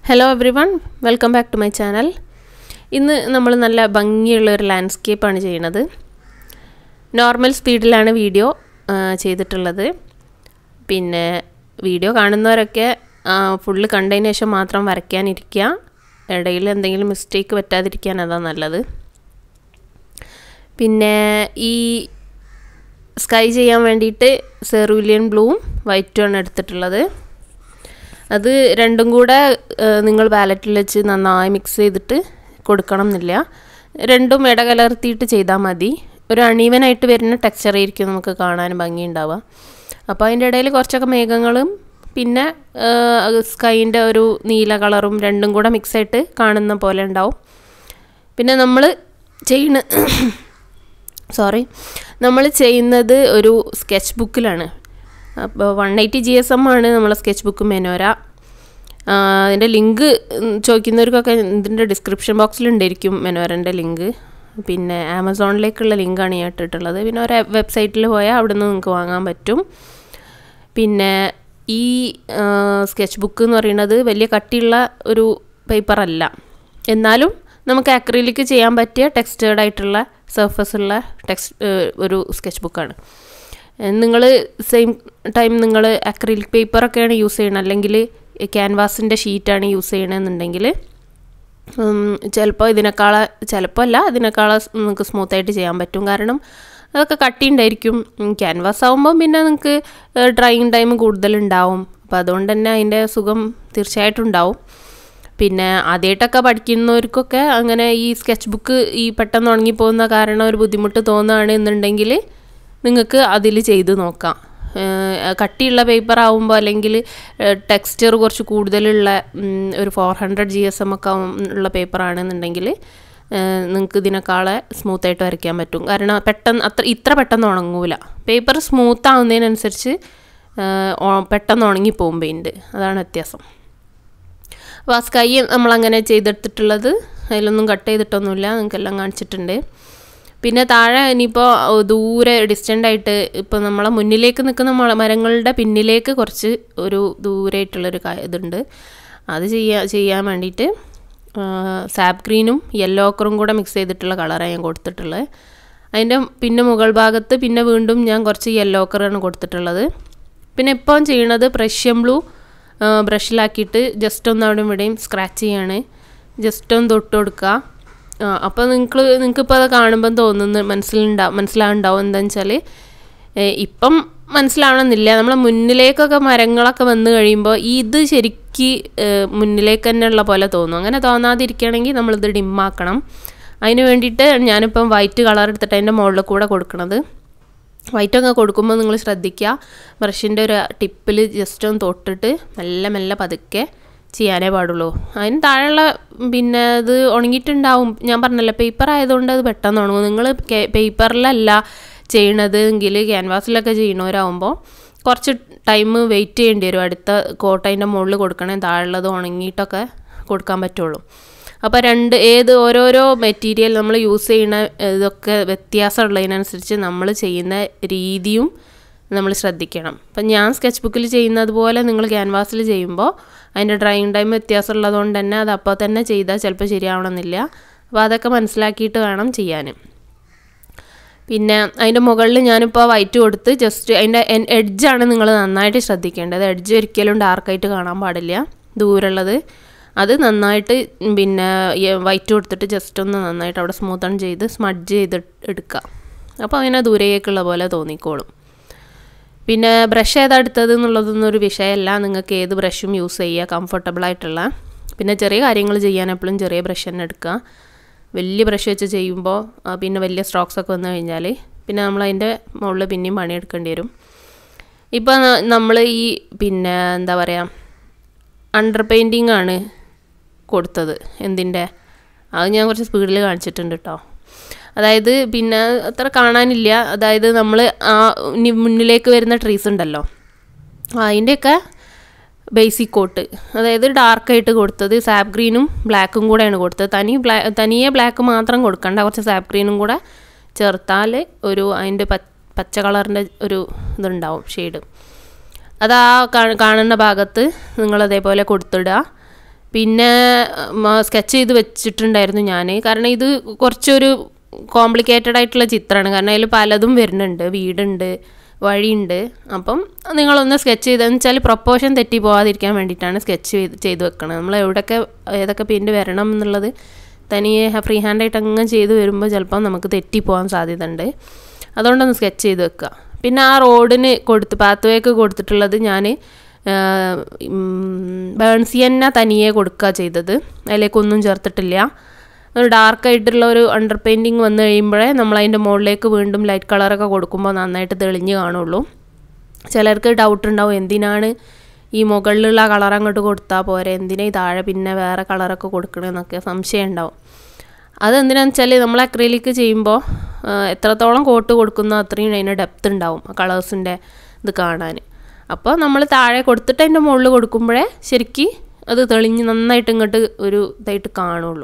hello everyone welcome back to my channel ഇന്ന് നമ്മൾ നല്ല ഭംഗിയുള്ള ഒരു ലാൻഡ്സ്കേപ്പാണ് ചെയ്യുന്നത് നോർമൽ സ്പീഡിലാണ് വീഡിയോ ചെയ്തിട്ടുള്ളത് പിന്നെ വീഡിയോ കാണുന്നവരൊക്കെ ഫുള്ള് കണ്ടതിന് ശേഷം മാത്രം വരയ്ക്കാനിരിക്കുക ഇടയിൽ എന്തെങ്കിലും മിസ്റ്റേക്ക് പറ്റാതിരിക്കാൻ അതാണ് നല്ലത് പിന്നെ ഈ സ്കൈ ചെയ്യാൻ വേണ്ടിയിട്ട് സെറൂലിയൻ ബ്ലൂവും വൈറ്റുമാണ് എടുത്തിട്ടുള്ളത് അത് രണ്ടും കൂടെ നിങ്ങൾ വാലറ്റിൽ വെച്ച് നന്നായി മിക്സ് ചെയ്തിട്ട് കൊടുക്കണം എന്നില്ല രണ്ടും ഇടകലർത്തിയിട്ട് ചെയ്താൽ മതി ഒരു അണീവനായിട്ട് വരുന്ന ടെക്സ്ചർ ആയിരിക്കും നമുക്ക് കാണാൻ ഭംഗിയുണ്ടാവുക അപ്പോൾ അതിൻ്റെ ഇടയിൽ കുറച്ചൊക്കെ മേഘങ്ങളും പിന്നെ സ്കൈൻ്റെ ഒരു നീല കളറും രണ്ടും കൂടെ മിക്സായിട്ട് കാണുന്ന പോലെ ഉണ്ടാവും പിന്നെ നമ്മൾ ചെയ്യുന്ന സോറി നമ്മൾ ചെയ്യുന്നത് ഒരു സ്കെച്ച് ബുക്കിലാണ് അപ്പോൾ one eighty G S M ആണ് നമ്മളെ സ്കെച്ച് ബുക്ക് മെനോര അതിൻ്റെ ലിങ്ക് ചോദിക്കുന്നവർക്കൊക്കെ ഇതിൻ്റെ ഡിസ്ക്രിപ്ഷൻ ബോക്സിലുണ്ടായിരിക്കും മെനോരൻ്റെ ലിങ്ക് പിന്നെ ആമസോണിലേക്കുള്ള ലിങ്കാണ് ഞാൻ ഇട്ടിട്ടുള്ളത് പിന്നെ ഒരു വെബ്സൈറ്റിൽ പോയാൽ അവിടെ നിന്ന് നിങ്ങൾക്ക് വാങ്ങാൻ പറ്റും പിന്നെ ഈ സ്കെച്ച് ബുക്ക് എന്ന് പറയുന്നത് വലിയ കട്ടിയുള്ള ഒരു പേപ്പറല്ല എന്നാലും നമുക്ക് അക്രിലിക്ക് ചെയ്യാൻ പറ്റിയ ടെക്സ്റ്റേർഡ് ആയിട്ടുള്ള സർഫസ് ഉള്ള ടെക്സ്റ്റ് ഒരു സ്കെച്ച് ബുക്കാണ് നിങ്ങൾ സെയിം ടൈം നിങ്ങൾ അക്രിലിക് പേപ്പറൊക്കെയാണ് യൂസ് ചെയ്യണം അല്ലെങ്കിൽ ക്യാൻവാസിൻ്റെ ഷീറ്റാണ് യൂസ് ചെയ്യണമെന്നുണ്ടെങ്കിൽ ചിലപ്പോൾ ഇതിനേക്കാൾ ചിലപ്പോൾ അല്ല ഇതിനേക്കാൾ നിങ്ങൾക്ക് സ്മൂത്തായിട്ട് ചെയ്യാൻ പറ്റും കാരണം അതൊക്കെ കട്ടിയുണ്ടായിരിക്കും ക്യാൻവാസ് ആകുമ്പോൾ പിന്നെ നിങ്ങൾക്ക് ഡ്രൈയിങ് ടൈം കൂടുതലുണ്ടാവും അപ്പോൾ അതുകൊണ്ട് തന്നെ അതിൻ്റെ സുഖം തീർച്ചയായിട്ടും ഉണ്ടാവും പിന്നെ ആദ്യമായിട്ടൊക്കെ പഠിക്കുന്നവർക്കൊക്കെ അങ്ങനെ ഈ സ്കെച്ച് ബുക്ക് ഈ പെട്ടെന്ന് ഉണങ്ങിപ്പോകുന്ന കാരണം ഒരു ബുദ്ധിമുട്ട് തോന്നുകയാണ് എന്നുണ്ടെങ്കിൽ നിങ്ങൾക്ക് അതിൽ ചെയ്ത് നോക്കാം കട്ടിയുള്ള പേപ്പർ ആവുമ്പോൾ അല്ലെങ്കിൽ ടെക്സ്ചർ കുറച്ച് കൂടുതലുള്ള ഒരു four hundred G S M ഒക്കെ ഉള്ള പേപ്പർ ആണെന്നുണ്ടെങ്കിൽ നിങ്ങൾക്ക് ഇതിനേക്കാളെ സ്മൂത്തായിട്ട് വരയ്ക്കാൻ പറ്റും കാരണം പെട്ടെന്ന് അത്ര ഇത്ര പെട്ടെന്ന് ഉണങ്ങൂല പേപ്പർ സ്മൂത്ത് ആവുന്നതിനനുസരിച്ച് പെട്ടെന്ന് ഉണങ്ങിപ്പോകും പെയിൻറ്റ് അതാണ് വ്യത്യാസം അപ്പോൾ ആ സ്കൈ നമ്മളങ്ങനെ ചെയ്തെടുത്തിട്ടുള്ളത് അതിലൊന്നും കട്ട് ചെയ്തിട്ടൊന്നുമില്ല നിങ്ങൾക്കെല്ലാം കാണിച്ചിട്ടുണ്ട് പിന്നെ താഴെ ഇനിയിപ്പോൾ ദൂരെ ഡിസ്റ്റൻ്റ് ആയിട്ട് ഇപ്പോൾ നമ്മളെ മുന്നിലേക്ക് നിൽക്കുന്ന മരങ്ങളുടെ പിന്നിലേക്ക് കുറച്ച് ഒരു ദൂരമായിട്ടുള്ളൊരു ഇതുണ്ട് അത് ചെയ്യാൻ ചെയ്യാൻ വേണ്ടിയിട്ട് സാപ്പ് ഗ്രീനും യെല്ലോ ഓക്കറും കൂടെ മിക്സ് ചെയ്തിട്ടുള്ള കളറാണ് ഞാൻ കൊടുത്തിട്ടുള്ളത് അതിൻ്റെ പിന്നെ മുകൾ ഭാഗത്ത് പിന്നെ വീണ്ടും ഞാൻ കുറച്ച് യെല്ലോ ഓക്കറാണ് കൊടുത്തിട്ടുള്ളത് പിന്നെ ഇപ്പം ചെയ്യണത് പ്രഷ്യൻ ബ്ലൂ ബ്രഷിലാക്കിയിട്ട് ജസ്റ്റ് ഒന്ന് അവിടെ ഇവിടെയും സ്ക്രാച്ച് ചെയ്യാണ് ജസ്റ്റ് ഒന്ന് തൊട്ട് കൊടുക്കുക അപ്പോൾ നിങ്ങൾക്ക് നിങ്ങൾക്കിപ്പോൾ അത് കാണുമ്പം തോന്നുന്നു മനസ്സിലുണ്ടാവും മനസ്സിലാവുണ്ടാവും എന്താണെന്ന് വെച്ചാൽ ഇപ്പം മനസ്സിലാവണമെന്നില്ല നമ്മളെ മുന്നിലേക്കൊക്കെ മരങ്ങളൊക്കെ വന്നു കഴിയുമ്പോൾ ഇത് ശരിക്ക് മുന്നിലേക്ക് തന്നെ ഉള്ള പോലെ തോന്നും അങ്ങനെ തോന്നാതിരിക്കുകയാണെങ്കിൽ നമ്മളിത് ഡിമ്മാക്കണം അതിന് വേണ്ടിയിട്ട് ഞാനിപ്പം വൈറ്റ് കളർ എടുത്തിട്ട് അതിൻ്റെ മുകളിൽ കൂടെ കൊടുക്കണത് വൈറ്റൊക്കെ കൊടുക്കുമ്പോൾ നിങ്ങൾ ശ്രദ്ധിക്കുക ബ്രഷിൻ്റെ ഒരു ടിപ്പിൽ ജസ്റ്റ് ഒന്ന് തൊട്ടിട്ട് മെല്ലെ മെല്ലെ പതുക്കെ ചെയ്യാനേ പാടുള്ളൂ അതിന് താഴെയുള്ള പിന്നെ ഇത് ഉണങ്ങിയിട്ടുണ്ടാവും ഞാൻ പറഞ്ഞല്ലോ പേപ്പർ ആയതുകൊണ്ട് അത് പെട്ടെന്ന് ഉണങ്ങും നിങ്ങൾ പേപ്പറിലല്ല ചെയ്യണത് എങ്കിൽ ക്യാൻവാസിലൊക്കെ ചെയ്യണവരാകുമ്പോൾ കുറച്ച് ടൈം വെയിറ്റ് ചെയ്യേണ്ടി വരും അടുത്ത കോട്ട് അതിൻ്റെ മുകളിൽ കൊടുക്കണേ താഴെയുള്ളത് ഉണങ്ങിയിട്ടൊക്കെ കൊടുക്കാൻ പറ്റുള്ളൂ അപ്പോൾ രണ്ട് ഏത് ഓരോരോ മെറ്റീരിയൽ നമ്മൾ യൂസ് ചെയ്യുന്ന ഇതൊക്കെ വ്യത്യാസമുള്ളതിനനുസരിച്ച് നമ്മൾ ചെയ്യുന്ന രീതിയും നമ്മൾ ശ്രദ്ധിക്കണം അപ്പം ഞാൻ സ്കെച്ച് ബുക്കിൽ ചെയ്യുന്നത് പോലെ നിങ്ങൾ ക്യാൻവാസിൽ ചെയ്യുമ്പോൾ അതിൻ്റെ ഡ്രൈയിങ് ടൈം വ്യത്യാസമുള്ളതുകൊണ്ട് തന്നെ അത് അപ്പോൾ തന്നെ ചെയ്താൽ ചിലപ്പോൾ ശരിയാവണമെന്നില്ല അപ്പോൾ അതൊക്കെ മനസ്സിലാക്കിയിട്ട് വേണം ചെയ്യാൻ പിന്നെ അതിൻ്റെ മുകളിൽ ഞാനിപ്പോൾ വൈറ്റ് കൊടുത്ത് ജസ്റ്റ് അതിൻ്റെ എഡ്ജാണ് നിങ്ങൾ നന്നായിട്ട് ശ്രദ്ധിക്കേണ്ടത് എഡ്ജ് ഒരിക്കലും ഡാർക്കായിട്ട് കാണാൻ പാടില്ല ദൂരമുള്ളത് അത് നന്നായിട്ട് പിന്നെ വൈറ്റ് കൊടുത്തിട്ട് ജസ്റ്റ് ഒന്ന് നന്നായിട്ട് അവിടെ സ്മൂത്തൺ ചെയ്ത് സ്മഡ്ജ് ചെയ്ത് എടുക്കുക അപ്പോൾ അങ്ങനെ ദൂരേക്കുള്ള പോലെ തോന്നിക്കോളും പിന്നെ ബ്രഷ് ഏതാ എടുത്തത് എന്നുള്ളതൊന്നും ഒരു വിഷയമല്ല നിങ്ങൾക്ക് ഏത് ബ്രഷും യൂസ് ചെയ്യുക കംഫർട്ടബിൾ ആയിട്ടുള്ള പിന്നെ ചെറിയ കാര്യങ്ങൾ ചെയ്യാൻ എപ്പോഴും ചെറിയ ബ്രഷ് തന്നെ എടുക്കുക വലിയ ബ്രഷ് വെച്ച് ചെയ്യുമ്പോൾ പിന്നെ വലിയ സ്ട്രോക്സ് ഒക്കെ വന്നു കഴിഞ്ഞാൽ പിന്നെ നമ്മൾ അതിൻ്റെ മുകളിൽ പിന്നെയും പണിയെടുക്കേണ്ടി വരും ഇപ്പോൾ നമ്മൾ ഈ പിന്നെ എന്താ പറയുക അണ്ടർ പെയിൻറ്റിങ് ആണ് കൊടുത്തത് എന്തിൻ്റെ അത് ഞാൻ കുറച്ച് സ്പീഡിൽ കാണിച്ചിട്ടുണ്ട് കേട്ടോ അതായത് പിന്നെ അത്ര കാണാനില്ല അതായത് നമ്മൾ ആ മുന്നിലേക്ക് വരുന്ന ട്രീസ് ഉണ്ടല്ലോ അതിൻ്റെയൊക്കെ ബേസിക് കോട്ട് അതായത് ഡാർക്കായിട്ട് കൊടുത്തത് സാപ്പ് ഗ്രീനും ബ്ലാക്കും കൂടെയാണ് കൊടുത്തത് തനി ബ്ലാ തനിയെ ബ്ലാക്ക് മാത്രം കൊടുക്കണ്ട കുറച്ച് സാപ്പ് ഗ്രീനും കൂടെ ചേർത്താൽ ഒരു അതിൻ്റെ പച്ച കളറിൻ്റെ ഒരു ഇതുണ്ടാവും ഷെയ്ഡ് അത് ആ കാണുന്ന ഭാഗത്ത് നിങ്ങൾ അതേപോലെ കൊടുത്തിടുക പിന്നെ സ്കെച്ച് ചെയ്ത് വെച്ചിട്ടുണ്ടായിരുന്നു ഞാൻ കാരണം ഇത് കുറച്ചൊരു കോംപ്ലിക്കേറ്റഡ് ആയിട്ടുള്ള ചിത്രമാണ് കാരണം അതിൽ പലതും വരുന്നുണ്ട് വീടുണ്ട് വഴിയുണ്ട് അപ്പം നിങ്ങളൊന്ന് സ്കെച്ച് ചെയ്തെന്ന് വെച്ചാൽ പ്രൊപ്പോഷൻ തെറ്റി പോകാതിരിക്കാൻ വേണ്ടിയിട്ടാണ് സ്കെച്ച് ചെയ്ത് ചെയ്ത് വെക്കണത് നമ്മൾ എവിടെയൊക്കെ ഏതൊക്കെ പെയിൻറ്റ് വരണം എന്നുള്ളത് തനിയെ ഫ്രീ ഹാൻഡായിട്ട് അങ്ങനെ ചെയ്ത് വരുമ്പോൾ ചിലപ്പം നമുക്ക് തെറ്റിപ്പോകാൻ സാധ്യത ഉണ്ട് അതുകൊണ്ടൊന്ന് സ്കെച്ച് ചെയ്ത് വെക്കുക പിന്നെ ആ റോഡിന് കൊടുത്ത് പാത്വേക്ക് കൊടുത്തിട്ടുള്ളത് ഞാൻ ബേൺസിയന്ന തനിയെ കൊടുക്കുക ചെയ്തത് അതിലേക്കൊന്നും ചേർത്തിട്ടില്ല ഒരു ഡാർക്കായിട്ടുള്ള ഒരു അണ്ടർ പെയിൻറ്റിങ് വന്നു കഴിയുമ്പോഴേ നമ്മൾ അതിൻ്റെ മുകളിലേക്ക് വീണ്ടും ലൈറ്റ് കളറൊക്കെ കൊടുക്കുമ്പോൾ നന്നായിട്ട് തെളിഞ്ഞ് കാണുള്ളൂ ചിലർക്ക് ഡൗട്ട് ഉണ്ടാവും എന്തിനാണ് ഈ മുകളിലുള്ള കളർ അങ്ങോട്ട് കൊടുത്താൽ പോരെ എന്തിനാ ഈ താഴെ പിന്നെ വേറെ കളറൊക്കെ കൊടുക്കണമെന്നൊക്കെ സംശയം ഉണ്ടാവും അതെന്തിനാന്ന് വെച്ചാൽ നമ്മൾ അക്രലിക്ക് ചെയ്യുമ്പോൾ എത്രത്തോളം കോട്ട് കൊടുക്കുന്നോ അത്രയും അതിന് ഡെപ്ത് ഉണ്ടാവും കളേഴ്സിൻ്റെ ഇത് കാണാൻ അപ്പോൾ നമ്മൾ താഴെ കൊടുത്തിട്ട് അതിൻ്റെ മുകളിൽ കൊടുക്കുമ്പോഴേ ശരിക്ക് അത് തെളിഞ്ഞ് നന്നായിട്ട് ഇങ്ങോട്ട് ഒരു ഇതായിട്ട് കാണുള്ളൂ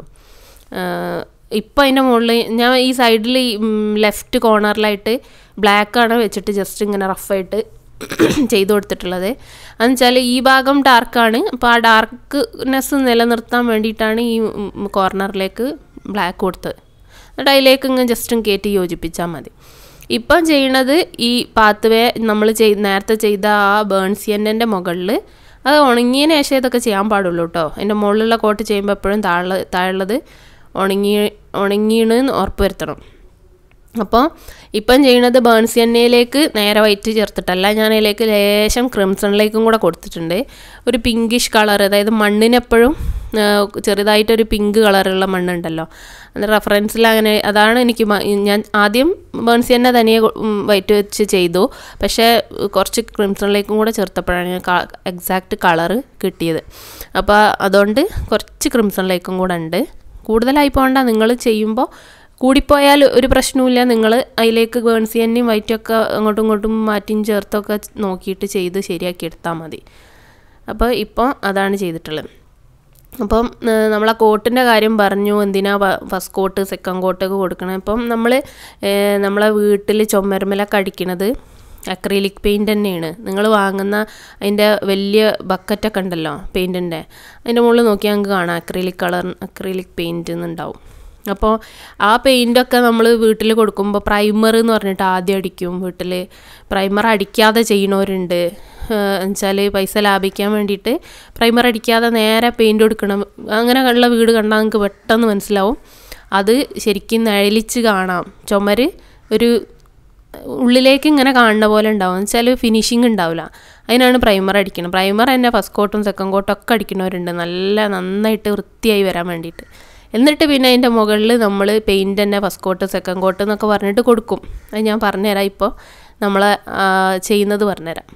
ഇപ്പം അതിൻ്റെ മുകളിൽ ഞാൻ ഈ സൈഡിൽ ലെഫ്റ്റ് കോർണറിലായിട്ട് ബ്ലാക്കാണ് വെച്ചിട്ട് ജസ്റ്റ് ഇങ്ങനെ റഫായിട്ട് ചെയ്തു കൊടുത്തിട്ടുള്ളത് അതെന്ന് വെച്ചാൽ ഈ ഭാഗം ഡാർക്കാണ് അപ്പോൾ ആ ഡാർക്ക്നെസ് നിലനിർത്താൻ വേണ്ടിയിട്ടാണ് ഈ കോർണറിലേക്ക് ബ്ലാക്ക് കൊടുത്തത് എന്നിട്ട് അതിലേക്ക് ഇങ്ങനെ ജസ്റ്റും കയറ്റി യോജിപ്പിച്ചാൽ മതി ഇപ്പം ചെയ്യണത് ഈ പാത്ത് വേ നമ്മൾ ചെയ് നേരത്തെ ചെയ്ത ആ ബേൺസിയൻ്റെ മുകളിൽ അത് ഉണങ്ങിയതിന് ശേഷം ഇതൊക്കെ ചെയ്യാൻ പാടുള്ളൂ കേട്ടോ അതിൻ്റെ മുകളിലുള്ള കോട്ട് ചെയ്യുമ്പോൾ എപ്പോഴും താഴെ താഴെയുള്ളത് ഉണങ്ങി ഉണങ്ങിയെന്ന് ഉറപ്പ് വരുത്തണം അപ്പോൾ ഇപ്പം ചെയ്യണത് ബേൺസി എണ്ണയിലേക്ക് നേരെ വൈറ്റ് ചേർത്തിട്ടല്ല ഞാൻ അതിലേക്ക് ലേശം ക്രിംസണിലേക്കും കൂടെ കൊടുത്തിട്ടുണ്ട് ഒരു പിങ്കിഷ് കളർ അതായത് മണ്ണിനെപ്പോഴും ചെറുതായിട്ടൊരു പിങ്ക് കളറുള്ള മണ്ണുണ്ടല്ലോ അത് റെഫറൻസിൽ അങ്ങനെ അതാണ് എനിക്ക് ഞാൻ ആദ്യം ബേൺസി എണ്ണ തനിയെ വൈറ്റ് വെച്ച് ചെയ്തു പക്ഷേ കുറച്ച് ക്രിംസണിലേക്കും കൂടെ ചേർത്തപ്പോഴാണ് എക്സാക്റ്റ് കളറ് കിട്ടിയത് അപ്പോൾ അതുകൊണ്ട് കുറച്ച് ക്രിംസണിലേക്കും കൂടെ ഉണ്ട് കൂടുതലായി പോകണ്ട നിങ്ങൾ ചെയ്യുമ്പോൾ കൂടിപ്പോയാൽ ഒരു പ്രശ്നവുമില്ല നിങ്ങൾ അതിലേക്ക് ബേൺസി എണ്ണയും വൈറ്റൊക്കെ അങ്ങോട്ടും ഇങ്ങോട്ടും മാറ്റിയും ചേർത്തൊക്കെ നോക്കിയിട്ട് ചെയ്ത് ശരിയാക്കി എടുത്താൽ മതി അപ്പോൾ ഇപ്പോൾ അതാണ് ചെയ്തിട്ടുള്ളത് അപ്പം നമ്മൾ ആ കോട്ടിൻ്റെ കാര്യം പറഞ്ഞു എന്തിനാ ഫസ്റ്റ് കോട്ട് സെക്കൻഡ് കോട്ടൊക്കെ കൊടുക്കണം ഇപ്പം നമ്മൾ നമ്മളെ വീട്ടിൽ ചുമരുമലൊക്കെ അടിക്കണത് അക്രീലിക് പെയിൻറ് തന്നെയാണ് നിങ്ങൾ വാങ്ങുന്ന അതിൻ്റെ വലിയ ബക്കറ്റൊക്കെ ഉണ്ടല്ലോ പെയിൻറ്റിൻ്റെ അതിൻ്റെ മുകളിൽ നോക്കിയാൽ ഞങ്ങൾക്ക് കാണാം അക്രീലിക് കളർ അക്രീലിക് പെയിൻറ്റ് എന്നുണ്ടാവും അപ്പോൾ ആ പെയിൻ്റൊക്കെ നമ്മൾ വീട്ടിൽ കൊടുക്കുമ്പോൾ പ്രൈമർ എന്ന് പറഞ്ഞിട്ട് ആദ്യം അടിക്കും വീട്ടിൽ പ്രൈമർ അടിക്കാതെ ചെയ്യണവരുണ്ട് എന്നുവെച്ചാൽ പൈസ ലാഭിക്കാൻ വേണ്ടിയിട്ട് പ്രൈമർ അടിക്കാതെ നേരെ പെയിൻ്റ് കൊടുക്കണം അങ്ങനെയുള്ള വീട് കണ്ടാൽ നിങ്ങൾക്ക് പെട്ടെന്ന് മനസ്സിലാവും അത് ശരിക്കും നിഴലിച്ച് കാണാം ചുമര് ഒരു ഉള്ളിലേക്ക് ഇങ്ങനെ കാണുന്ന പോലെ ഉണ്ടാവും വെച്ചാൽ ഫിനിഷിങ് ഉണ്ടാവില്ല അതിനാണ് പ്രൈമർ അടിക്കണം പ്രൈമർ തന്നെ ഫസ്റ്റ് കോട്ടും സെക്കൻഡ് കോട്ടും ഒക്കെ അടിക്കുന്നവരുണ്ട് നല്ല നന്നായിട്ട് വൃത്തിയായി വരാൻ വേണ്ടിയിട്ട് എന്നിട്ട് പിന്നെ അതിൻ്റെ മുകളിൽ നമ്മൾ പെയിൻറ്റ് തന്നെ ഫസ്റ്റ് കോട്ട് സെക്കൻഡ് കോട്ട് എന്നൊക്കെ പറഞ്ഞിട്ട് കൊടുക്കും അത് ഞാൻ പറഞ്ഞുതരാം ഇപ്പോൾ നമ്മൾ ചെയ്യുന്നത് പറഞ്ഞുതരാം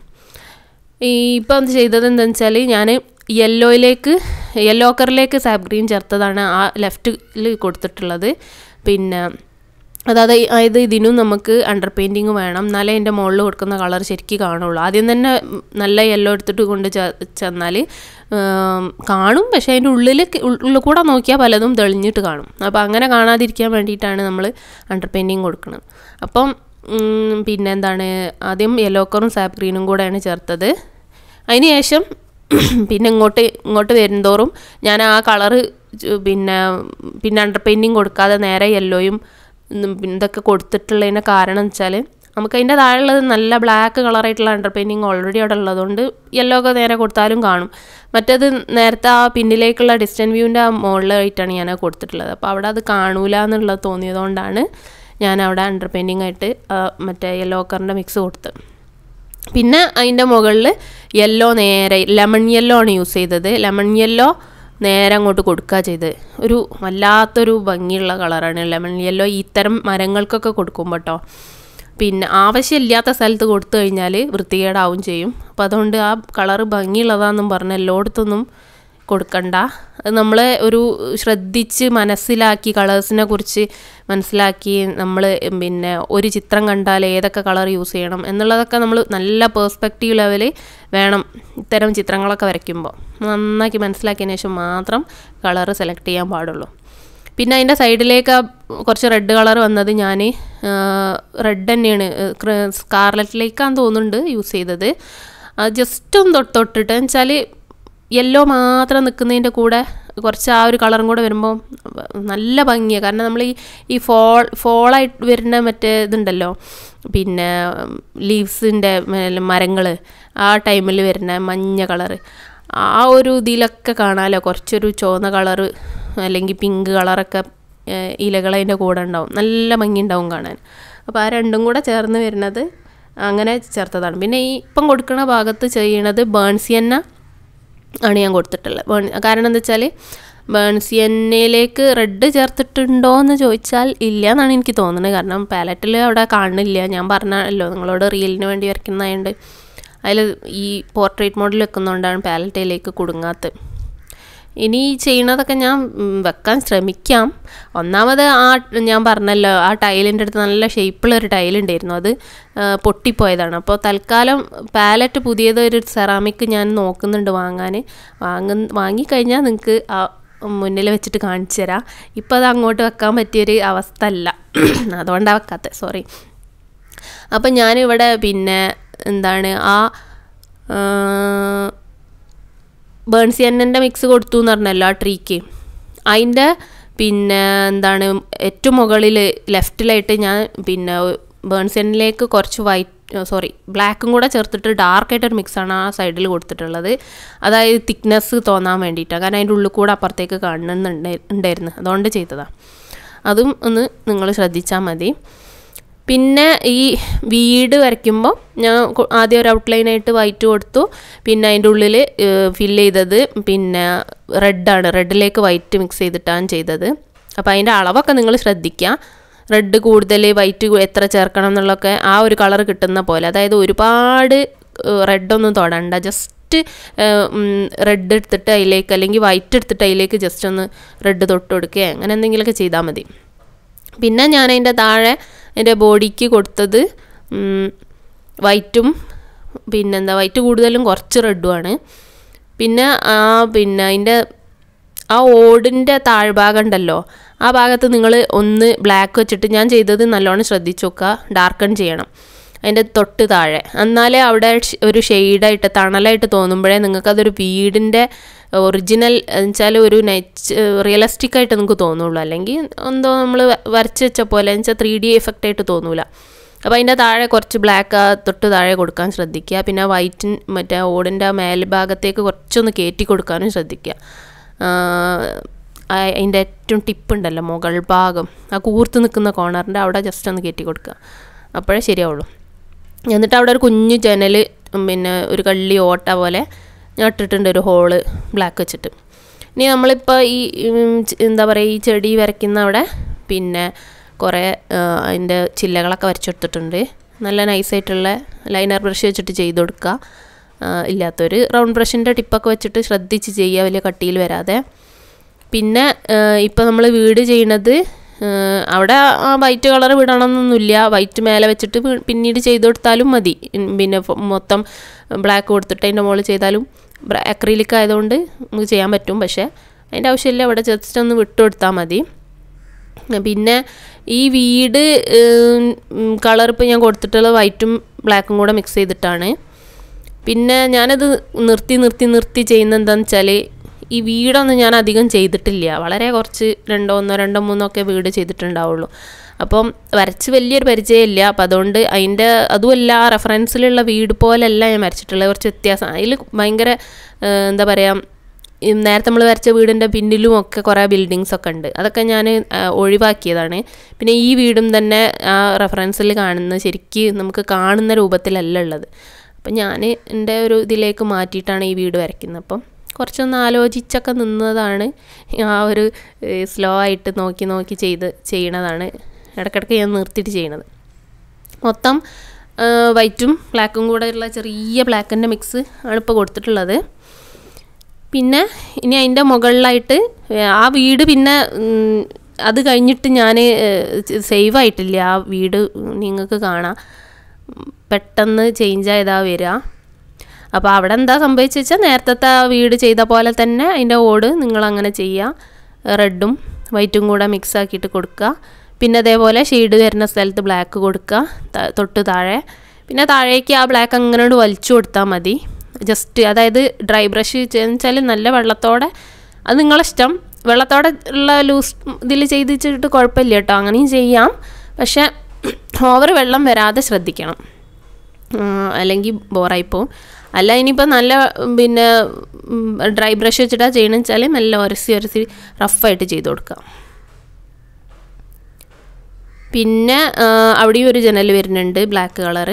ഈ ഇപ്പം എന്ത് ചെയ്തത് എന്താണെന്ന് വെച്ചാൽ ഞാൻ യെല്ലോയിലേക്ക് യെല്ലോ കറിലേക്ക് സാബ് ഗ്രീൻ ചേർത്തതാണ് ആ ലെഫ്റ്റിൽ കൊടുത്തിട്ടുള്ളത് പിന്നെ അതായത് അതായത് ഇതിനും നമുക്ക് അണ്ടർ പെയിൻറ്റിങ് വേണം എന്നാലേ എൻ്റെ മുകളിൽ കൊടുക്കുന്ന കളർ ശരിക്കും കാണുള്ളൂ ആദ്യം തന്നെ നല്ല യെല്ലോ എടുത്തിട്ട് കൊണ്ട് ചെന്നാൽ കാണും പക്ഷേ അതിൻ്റെ ഉള്ളിൽ ഉള്ളിൽ കൂടെ നോക്കിയാൽ പലതും തെളിഞ്ഞിട്ട് കാണും അപ്പോൾ അങ്ങനെ കാണാതിരിക്കാൻ വേണ്ടിയിട്ടാണ് നമ്മൾ അണ്ടർ പെയിൻറ്റിങ് കൊടുക്കുന്നത് അപ്പം പിന്നെ എന്താണ് ആദ്യം യെല്ലോ കറും സാപ്പ് ഗ്രീനും കൂടെയാണ് ചേർത്തത് അതിന് ശേഷം പിന്നെ ഇങ്ങോട്ട് ഇങ്ങോട്ട് വരുന്തോറും ഞാൻ ആ കളറ് പിന്നെ പിന്നെ അണ്ടർ പെയിൻറ്റിങ് കൊടുക്കാതെ നേരെ യെല്ലോയും ഇതൊക്കെ കൊടുത്തിട്ടുള്ളതിൻ്റെ കാരണം എന്ന് വെച്ചാൽ നമുക്ക് അതിൻ്റെ താഴെയുള്ളത് നല്ല ബ്ലാക്ക് കളറായിട്ടുള്ള അണ്ടർ പെയിൻറ്റിങ് ഓൾറെഡി അവിടെ ഉള്ളതുകൊണ്ട് യെല്ലോ ഒക്കെ നേരെ കൊടുത്താലും കാണും മറ്റേത് നേരത്തെ ആ പിന്നിലേക്കുള്ള ഡിസ്റ്റൻറ്റ് വ്യൂവിൻ്റെ ആ മുകളിലായിട്ടാണ് ഞാൻ കൊടുത്തിട്ടുള്ളത് അപ്പോൾ അവിടെ അത് കാണൂല എന്നുള്ളത് തോന്നിയതുകൊണ്ടാണ് ഞാൻ അവിടെ അണ്ടർ പെയിൻറ്റിങ് ആയിട്ട് മറ്റേ യെല്ലോ കളറിൻ്റെ മിക്സ് കൊടുത്തത് പിന്നെ അതിൻ്റെ മുകളിൽ യെല്ലോ നേരെ ലെമൺ യെല്ലോ ആണ് യൂസ് ചെയ്തത് ലെമൺ യെല്ലോ നേരെ അങ്ങോട്ട് കൊടുക്കുക ചെയ്ത് ഒരു വല്ലാത്തൊരു ഭംഗിയുള്ള കളറാണ് ലെമൺ യെല്ലോ ഇത്തരം മരങ്ങൾക്കൊക്കെ കൊടുക്കുമ്പോൾ കേട്ടോ പിന്നെ ആവശ്യമില്ലാത്ത സ്ഥലത്ത് കൊടുത്തു കഴിഞ്ഞാൽ വൃത്തികേടാവും ചെയ്യും അപ്പോൾ അതുകൊണ്ട് ആ കളറ് ഭംഗിയുള്ളതാണെന്നും പറഞ്ഞ് എല്ലായിടത്തൊന്നും കൊടുക്കണ്ട അത് നമ്മളെ ഒരു ശ്രദ്ധിച്ച് മനസ്സിലാക്കി കളേഴ്സിനെ കുറിച്ച് മനസ്സിലാക്കി നമ്മൾ പിന്നെ ഒരു ചിത്രം കണ്ടാൽ ഏതൊക്കെ കളർ യൂസ് ചെയ്യണം എന്നുള്ളതൊക്കെ നമ്മൾ നല്ല പേഴ്സ്പെക്റ്റീവ് ലെവലിൽ വേണം ഇത്തരം ചിത്രങ്ങളൊക്കെ വരയ്ക്കുമ്പോൾ നന്നാക്കി മനസ്സിലാക്കിയതിന് ശേഷം മാത്രം കളറ് സെലക്ട് ചെയ്യാൻ പാടുള്ളൂ പിന്നെ അതിൻ്റെ സൈഡിലേക്ക് കുറച്ച് റെഡ് കളർ വന്നത് ഞാൻ റെഡ് തന്നെയാണ് സ്കാർലറ്റിലേക്കാന്ന് തോന്നുന്നുണ്ട് യൂസ് ചെയ്തത് ജസ്റ്റ് ഒന്ന് തൊട്ട് തൊട്ടിട്ട് വെച്ചാൽ യെല്ലോ മാത്രം നിൽക്കുന്നതിൻ്റെ കൂടെ കുറച്ച് ആ ഒരു കളറും കൂടെ വരുമ്പോൾ നല്ല ഭംഗിയാണ് കാരണം നമ്മൾ ഈ ഈ ഫോൾ ഫോളായിട്ട് വരുന്ന മറ്റേ ഇതുണ്ടല്ലോ പിന്നെ ലീവ്സിൻ്റെ മരങ്ങൾ ആ ടൈമിൽ വരുന്ന മഞ്ഞ കളറ് ആ ഒരു ഇതിലൊക്കെ കാണാമല്ലോ കുറച്ചൊരു ചുവന്ന കളറ് അല്ലെങ്കിൽ പിങ്ക് കളറൊക്കെ ഇലകളതിൻ്റെ കൂടെ ഉണ്ടാവും നല്ല ഭംഗി ഉണ്ടാവും കാണാൻ അപ്പോൾ ആ രണ്ടും കൂടെ ചേർന്ന് വരുന്നത് അങ്ങനെ ചേർത്തതാണ് പിന്നെ ഈ ഇപ്പം കൊടുക്കുന്ന ഭാഗത്ത് ചെയ്യണത് ബേൺസിയന്ന ആണ് ഞാൻ കൊടുത്തിട്ടുള്ളത് ബേൺ കാരണം എന്താ വെച്ചാൽ ബേൺസിയന്നയിലേക്ക് റെഡ് ചേർത്തിട്ടുണ്ടോ എന്ന് ചോദിച്ചാൽ ഇല്ല എന്നാണ് എനിക്ക് തോന്നുന്നത് കാരണം പാലറ്റിൽ അവിടെ കാണുന്നില്ല ഞാൻ പറഞ്ഞല്ലോ നിങ്ങളോട് റീലിന് വേണ്ടി വരയ്ക്കുന്നതായതുകൊണ്ട് അതിൽ ഈ പോർട്രേറ്റ് മോഡൽ വെക്കുന്നതുകൊണ്ടാണ് പാലറ്റയിലേക്ക് കുടുങ്ങാത്തത് ഇനി ചെയ്യണതൊക്കെ ഞാൻ വെക്കാൻ ശ്രമിക്കാം ഒന്നാമത് ആ ഞാൻ പറഞ്ഞല്ലോ ആ ടൈലിൻ്റെ അടുത്ത് നല്ല ഷേപ്പുള്ളൊരു ടൈലുണ്ടായിരുന്നു അത് പൊട്ടിപ്പോയതാണ് അപ്പോൾ തൽക്കാലം പാലറ്റ് പുതിയത് ഒരു സെറാമിക് ഞാൻ നോക്കുന്നുണ്ട് വാങ്ങാൻ വാങ്ങ വാങ്ങിക്കഴിഞ്ഞാൽ നിങ്ങൾക്ക് ആ മുന്നിൽ വെച്ചിട്ട് കാണിച്ചു തരാം ഇപ്പോൾ അത് അങ്ങോട്ട് വെക്കാൻ പറ്റിയൊരു അവസ്ഥ അല്ല അതുകൊണ്ടാണ് വെക്കാത്തത് സോറി അപ്പം ഞാനിവിടെ പിന്നെ എന്താണ് ആ ബേൺസിയന്നൻ്റെ മിക്സ് കൊടുത്തു എന്ന് പറഞ്ഞല്ലോ ആ ട്രീക്ക് അതിൻ്റെ പിന്നെ എന്താണ് ഏറ്റവും മുകളിൽ ലെഫ്റ്റിലായിട്ട് ഞാൻ പിന്നെ ബേൺസിയനിലേക്ക് കുറച്ച് വൈറ്റ് സോറി ബ്ലാക്കും കൂടെ ചേർത്തിട്ട് ഡാർക്കായിട്ടൊരു മിക്സാണ് ആ സൈഡിൽ കൊടുത്തിട്ടുള്ളത് അതായത് തിക്നെസ് തോന്നാൻ വേണ്ടിയിട്ടാണ് കാരണം അതിൻ്റെ ഉള്ളിൽ കൂടെ അപ്പുറത്തേക്ക് കാണുന്നുണ്ട് ഉണ്ടായിരുന്നു അതുകൊണ്ട് ചെയ്തതാണ് അതും ഒന്ന് നിങ്ങൾ ശ്രദ്ധിച്ചാൽ മതി പിന്നെ ഈ വീട് വരയ്ക്കുമ്പോൾ ഞാൻ ആദ്യം ഒരു ഔട്ട്ലൈനായിട്ട് വൈറ്റ് കൊടുത്തു പിന്നെ അതിൻ്റെ ഉള്ളിൽ ഫില്ല് ചെയ്തത് പിന്നെ റെഡാണ് റെഡിലേക്ക് വൈറ്റ് മിക്സ് ചെയ്തിട്ടാണ് ചെയ്തത് അപ്പോൾ അതിൻ്റെ അളവൊക്കെ നിങ്ങൾ ശ്രദ്ധിക്കുക റെഡ് കൂടുതൽ വൈറ്റ് എത്ര ചേർക്കണം എന്നുള്ളതൊക്കെ ആ ഒരു കളർ കിട്ടുന്ന പോലെ അതായത് ഒരുപാട് റെഡൊന്നും തൊടണ്ട ജസ്റ്റ് റെഡ് എടുത്തിട്ട് അതിലേക്ക് അല്ലെങ്കിൽ വൈറ്റ് എടുത്തിട്ട് അതിലേക്ക് ജസ്റ്റ് ഒന്ന് റെഡ് തൊട്ട് കൊടുക്കുക അങ്ങനെ എന്തെങ്കിലുമൊക്കെ ചെയ്താൽ മതി പിന്നെ ഞാൻ അതിൻ്റെ താഴെ എൻ്റെ ബോഡിക്ക് കൊടുത്തത് വൈറ്റും പിന്നെന്താ വൈറ്റ് കൂടുതലും കുറച്ച് റെഡുമാണ് പിന്നെ ആ പിന്നെ അതിൻ്റെ ആ ഓടിൻ്റെ താഴ്ഭാഗം ഉണ്ടല്ലോ ആ ഭാഗത്ത് നിങ്ങൾ ഒന്ന് ബ്ലാക്ക് വെച്ചിട്ട് ഞാൻ ചെയ്തത് നല്ലോണം ശ്രദ്ധിച്ചു നോക്കുക ഡാർക്കൺ ചെയ്യണം അതിൻ്റെ തൊട്ട് താഴെ എന്നാലേ അവിടെ ഒരു ഷെയ്ഡായിട്ട് തണലായിട്ട് തോന്നുമ്പോഴേ നിങ്ങൾക്കതൊരു വീടിൻ്റെ ഒറിജിനൽ വെച്ചാൽ ഒരു നെച്ച് റിയലിസ്റ്റിക് ആയിട്ട് നിങ്ങൾക്ക് തോന്നുള്ളൂ അല്ലെങ്കിൽ എന്തോ നമ്മൾ വരച്ച് വെച്ച പോലെ വെച്ചാൽ ത്രീ ഡി എഫക്റ്റ് ആയിട്ട് തോന്നൂല അപ്പോൾ അതിൻ്റെ താഴെ കുറച്ച് ബ്ലാക്ക് തൊട്ട് താഴെ കൊടുക്കാൻ ശ്രദ്ധിക്കുക പിന്നെ വൈറ്റിൻ മറ്റേ ഓടിൻ്റെ മേൽഭാഗത്തേക്ക് കുറച്ചൊന്ന് കയറ്റി കൊടുക്കാനും ശ്രദ്ധിക്കുക അതിൻ്റെ ഏറ്റവും ടിപ്പ് ഉണ്ടല്ലോ മുകൾ ഭാഗം ആ കൂർത്ത് നിൽക്കുന്ന കോർണറിൻ്റെ അവിടെ ജസ്റ്റ് ഒന്ന് കയറ്റി കൊടുക്കുക അപ്പോഴേ ശരിയാവുള്ളൂ എന്നിട്ട് അവിടെ ഒരു കുഞ്ഞു ജനൽ പിന്നെ ഒരു കള്ളി ഓട്ട പോലെ ഞാൻ ഇട്ടിട്ടുണ്ട് ഒരു ഹോള് ബ്ലാക്ക് വെച്ചിട്ട് ഇനി നമ്മളിപ്പോൾ ഈ എന്താ പറയുക ഈ ചെടി വരയ്ക്കുന്ന അവിടെ പിന്നെ കുറേ അതിൻ്റെ ചില്ലകളൊക്കെ വരച്ചെടുത്തിട്ടുണ്ട് നല്ല നൈസായിട്ടുള്ള ലൈനർ ബ്രഷ് വെച്ചിട്ട് ചെയ്ത് കൊടുക്കുക ഇല്ലാത്തൊരു റൗണ്ട് ബ്രഷിൻ്റെ ടിപ്പൊക്കെ വെച്ചിട്ട് ശ്രദ്ധിച്ച് ചെയ്യുക വലിയ കട്ടിയിൽ വരാതെ പിന്നെ ഇപ്പോൾ നമ്മൾ വീട് ചെയ്യണത് അവിടെ ആ വൈറ്റ് കളർ വിടണമെന്നൊന്നുമില്ല വൈറ്റ് മേലെ വെച്ചിട്ട് പിന്നീട് ചെയ്ത് കൊടുത്താലും മതി പിന്നെ മൊത്തം ബ്ലാക്ക് കൊടുത്തിട്ട് അതിൻ്റെ മുകളിൽ ചെയ്താലും അക്രീലിക് ആയതുകൊണ്ട് നമുക്ക് ചെയ്യാൻ പറ്റും പക്ഷേ അതിൻ്റെ ആവശ്യമില്ല അവിടെ ജസ്റ്റ് ഒന്ന് വിട്ടു കൊടുത്താൽ മതി പിന്നെ ഈ വീട് കളർ ഇപ്പോൾ ഞാൻ കൊടുത്തിട്ടുള്ള വൈറ്റും ബ്ലാക്കും കൂടെ മിക്സ് ചെയ്തിട്ടാണ് പിന്നെ ഞാനത് നിർത്തി നിർത്തി നിർത്തി ചെയ്യുന്ന എന്താണെന്ന് വെച്ചാൽ ഈ വീടൊന്നും ഞാൻ അധികം ചെയ്തിട്ടില്ല വളരെ കുറച്ച് രണ്ടോ ഒന്നോ രണ്ടോ മൂന്നോ ഒക്കെ വീട് ചെയ്തിട്ടുണ്ടാവുള്ളൂ അപ്പം വരച്ച് വലിയൊരു പരിചയമില്ല അപ്പം അതുകൊണ്ട് അതിൻ്റെ അതുമല്ല റെഫറൻസിലുള്ള വീട് പോലെയല്ല ഞാൻ വരച്ചിട്ടുള്ളത് കുറച്ച് വ്യത്യാസം അതിൽ ഭയങ്കര എന്താ പറയുക നേരത്തെ നമ്മൾ വരച്ച വീടിൻ്റെ പിന്നിലും ഒക്കെ കുറേ ബിൽഡിങ്സ് ഒക്കെ ഉണ്ട് അതൊക്കെ ഞാൻ ഒഴിവാക്കിയതാണ് പിന്നെ ഈ വീടും തന്നെ ആ റെഫറൻസിൽ കാണുന്ന ശരിക്ക് നമുക്ക് കാണുന്ന രൂപത്തിലല്ല ഉള്ളത് അപ്പം ഞാൻ എൻ്റെ ഒരു ഇതിലേക്ക് മാറ്റിയിട്ടാണ് ഈ വീട് വരയ്ക്കുന്നത് അപ്പം കുറച്ചൊന്ന് ആലോചിച്ചൊക്കെ നിന്നതാണ് ആ ഒരു സ്ലോ ആയിട്ട് നോക്കി നോക്കി ചെയ്ത് ചെയ്യണതാണ് ഇടയ്ക്കിടയ്ക്ക് ഞാൻ നിർത്തിയിട്ട് ചെയ്യണത് മൊത്തം വൈറ്റും ബ്ലാക്കും കൂടെ ഉള്ള ചെറിയ ബ്ലാക്കിൻ്റെ മിക്സ് ആണ് ഇപ്പോൾ കൊടുത്തിട്ടുള്ളത് പിന്നെ ഇനി അതിൻ്റെ മുകളിലായിട്ട് ആ വീട് പിന്നെ അത് കഴിഞ്ഞിട്ട് ഞാൻ സേവ് ആയിട്ടില്ല ആ വീട് നിങ്ങൾക്ക് കാണാം പെട്ടെന്ന് ചേഞ്ച് ആയതാ വരിക അപ്പോൾ അവിടെ എന്താ സംഭവിച്ചു വെച്ചാൽ നേരത്തെ ആ വീട് ചെയ്ത പോലെ തന്നെ അതിൻ്റെ ഓട് നിങ്ങൾ അങ്ങനെ ചെയ്യുക റെഡും വൈറ്റും കൂടെ മിക്സ് ആക്കിയിട്ട് കൊടുക്കുക പിന്നെ അതേപോലെ ഷെയ്ഡ് വരുന്ന സ്ഥലത്ത് ബ്ലാക്ക് കൊടുക്കുക തൊട്ട് താഴെ പിന്നെ താഴേക്ക് ആ ബ്ലാക്ക് അങ്ങനെ വലിച്ചു കൊടുത്താൽ മതി ജസ്റ്റ് അതായത് ഡ്രൈ ബ്രഷ് വെച്ചാൽ നല്ല വെള്ളത്തോടെ അത് നിങ്ങളിഷ്ടം വെള്ളത്തോടെ ഉള്ള ലൂസ് ഇതിൽ ചെയ്ത് വെച്ചിട്ട് കുഴപ്പമില്ല കേട്ടോ അങ്ങനെയും ചെയ്യാം പക്ഷേ ഓവർ വെള്ളം വരാതെ ശ്രദ്ധിക്കണം അല്ലെങ്കിൽ ബോറായിപ്പോവും അല്ല ഇനിയിപ്പോൾ നല്ല പിന്നെ ഡ്രൈ ബ്രഷ് വെച്ചിട്ടാണ് ചെയ്യണമെന്ന് വെച്ചാൽ നല്ല ഉരസി ഉരസി റഫായിട്ട് ചെയ്ത് കൊടുക്കുക പിന്നെ അവിടെയും ഒരു ജനൽ വരുന്നുണ്ട് ബ്ലാക്ക് കളറ്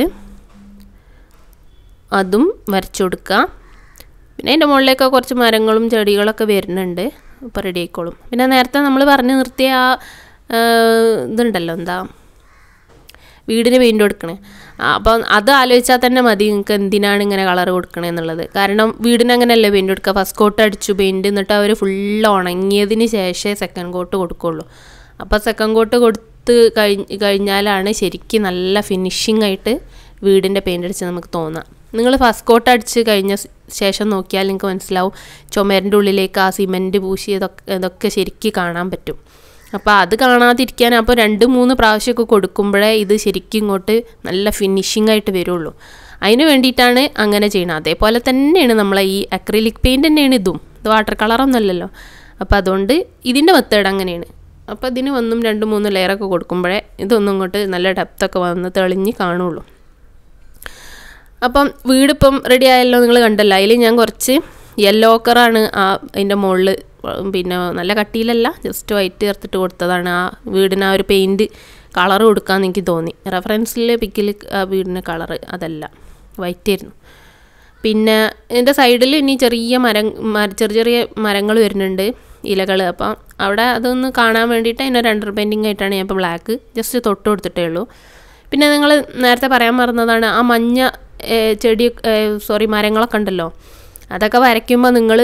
അതും വരച്ചു കൊടുക്കുക പിന്നെ അതിൻ്റെ മുകളിലേക്ക് കുറച്ച് മരങ്ങളും ചെടികളൊക്കെ വരുന്നുണ്ട് ഇപ്പോൾ റെഡി ആയിക്കോളും പിന്നെ നേരത്തെ നമ്മൾ പറഞ്ഞു നിർത്തിയ ആ ഇതുണ്ടല്ലോ എന്താ വീടിന് പെയിൻറ് കൊടുക്കണേ അപ്പം അത് ആലോചിച്ചാൽ തന്നെ മതി നിങ്ങൾക്ക് എന്തിനാണ് ഇങ്ങനെ കളർ കൊടുക്കണേ എന്നുള്ളത് കാരണം വീടിന് അങ്ങനെയല്ലേ പെയിൻറ് കൊടുക്കുക ഫസ്റ്റ് കോട്ട് അടിച്ചു പെയിൻറ് എന്നിട്ട് അവർ ഫുള്ള് ഉണങ്ങിയതിന് ശേഷമേ സെക്കൻഡ് കോട്ട് കൊടുക്കുള്ളൂ അപ്പോൾ സെക്കൻഡ് കോട്ട് കൊടുത്ത് കഴിഞ്ഞ് കഴിഞ്ഞാലാണ് ശരിക്കും നല്ല ഫിനിഷിംഗ് ആയിട്ട് വീടിൻ്റെ പെയിൻ്റ് അടിച്ച് നമുക്ക് തോന്നാം നിങ്ങൾ ഫസ്റ്റ് കോട്ട് അടിച്ച് കഴിഞ്ഞ ശേഷം നോക്കിയാൽ നിങ്ങൾക്ക് മനസ്സിലാവും ചുമരിൻ്റെ ഉള്ളിലേക്ക് ആ സിമെൻറ്റ് പൂശി ഇതൊക്കെ ഇതൊക്കെ ശരിക്കും കാണാൻ പറ്റും അപ്പോൾ അത് കാണാതിരിക്കാൻ അപ്പോൾ രണ്ട് മൂന്ന് പ്രാവശ്യമൊക്കെ കൊടുക്കുമ്പോഴേ ഇത് ശരിക്കും ഇങ്ങോട്ട് നല്ല ഫിനിഷിംഗ് ആയിട്ട് വരുള്ളൂ അതിന് വേണ്ടിയിട്ടാണ് അങ്ങനെ ചെയ്യുന്നത് അതേപോലെ തന്നെയാണ് നമ്മളെ ഈ അക്രിലിക് പെയിൻറ് തന്നെയാണ് ഇതും ഇത് വാട്ടർ കളറൊന്നുമല്ലല്ലോ അപ്പോൾ അതുകൊണ്ട് ഇതിൻ്റെ മെത്തേഡ് അങ്ങനെയാണ് അപ്പോൾ ഇതിന് ഒന്നും രണ്ട് മൂന്ന് ലെയറൊക്കെ കൊടുക്കുമ്പോഴേ ഇതൊന്നും ഇങ്ങോട്ട് നല്ല ഡെപ്തൊക്കെ വന്ന് തെളിഞ്ഞ് കാണുള്ളൂ അപ്പം വീടിപ്പം റെഡി ആയല്ലോ നിങ്ങൾ കണ്ടല്ലോ അതിൽ ഞാൻ കുറച്ച് യെല്ലോ കളറാണ് ആ അതിൻ്റെ മുകളിൽ പിന്നെ നല്ല കട്ടിയിലല്ല ജസ്റ്റ് വൈറ്റ് ചേർത്തിട്ട് കൊടുത്തതാണ് ആ വീടിന് ആ ഒരു പെയിൻറ്റ് കളർ കൊടുക്കാമെന്ന് എനിക്ക് തോന്നി റെഫറൻസിൽ പിക്കിൽ ആ വീടിന് കളറ് അതല്ല വൈറ്റ് ആയിരുന്നു പിന്നെ ഇതിൻ്റെ സൈഡിൽ ഇനി ചെറിയ മരം ചെറിയ ചെറിയ മരങ്ങൾ വരുന്നുണ്ട് ഇലകൾ അപ്പം അവിടെ അതൊന്ന് കാണാൻ വേണ്ടിയിട്ട് അതിൻ്റെ ഒരു അണ്ടർ പെയിൻറ്റിങ് ആയിട്ടാണ് ഞാൻ ഇപ്പോൾ ബ്ലാക്ക് ജസ്റ്റ് തൊട്ട് കൊടുത്തിട്ടേ ഉള്ളൂ പിന്നെ നിങ്ങൾ നേരത്തെ പറയാൻ മറന്നതാണ് ആ മഞ്ഞ ചെടി സോറി മരങ്ങളൊക്കെ ഉണ്ടല്ലോ അതൊക്കെ വരയ്ക്കുമ്പോൾ നിങ്ങൾ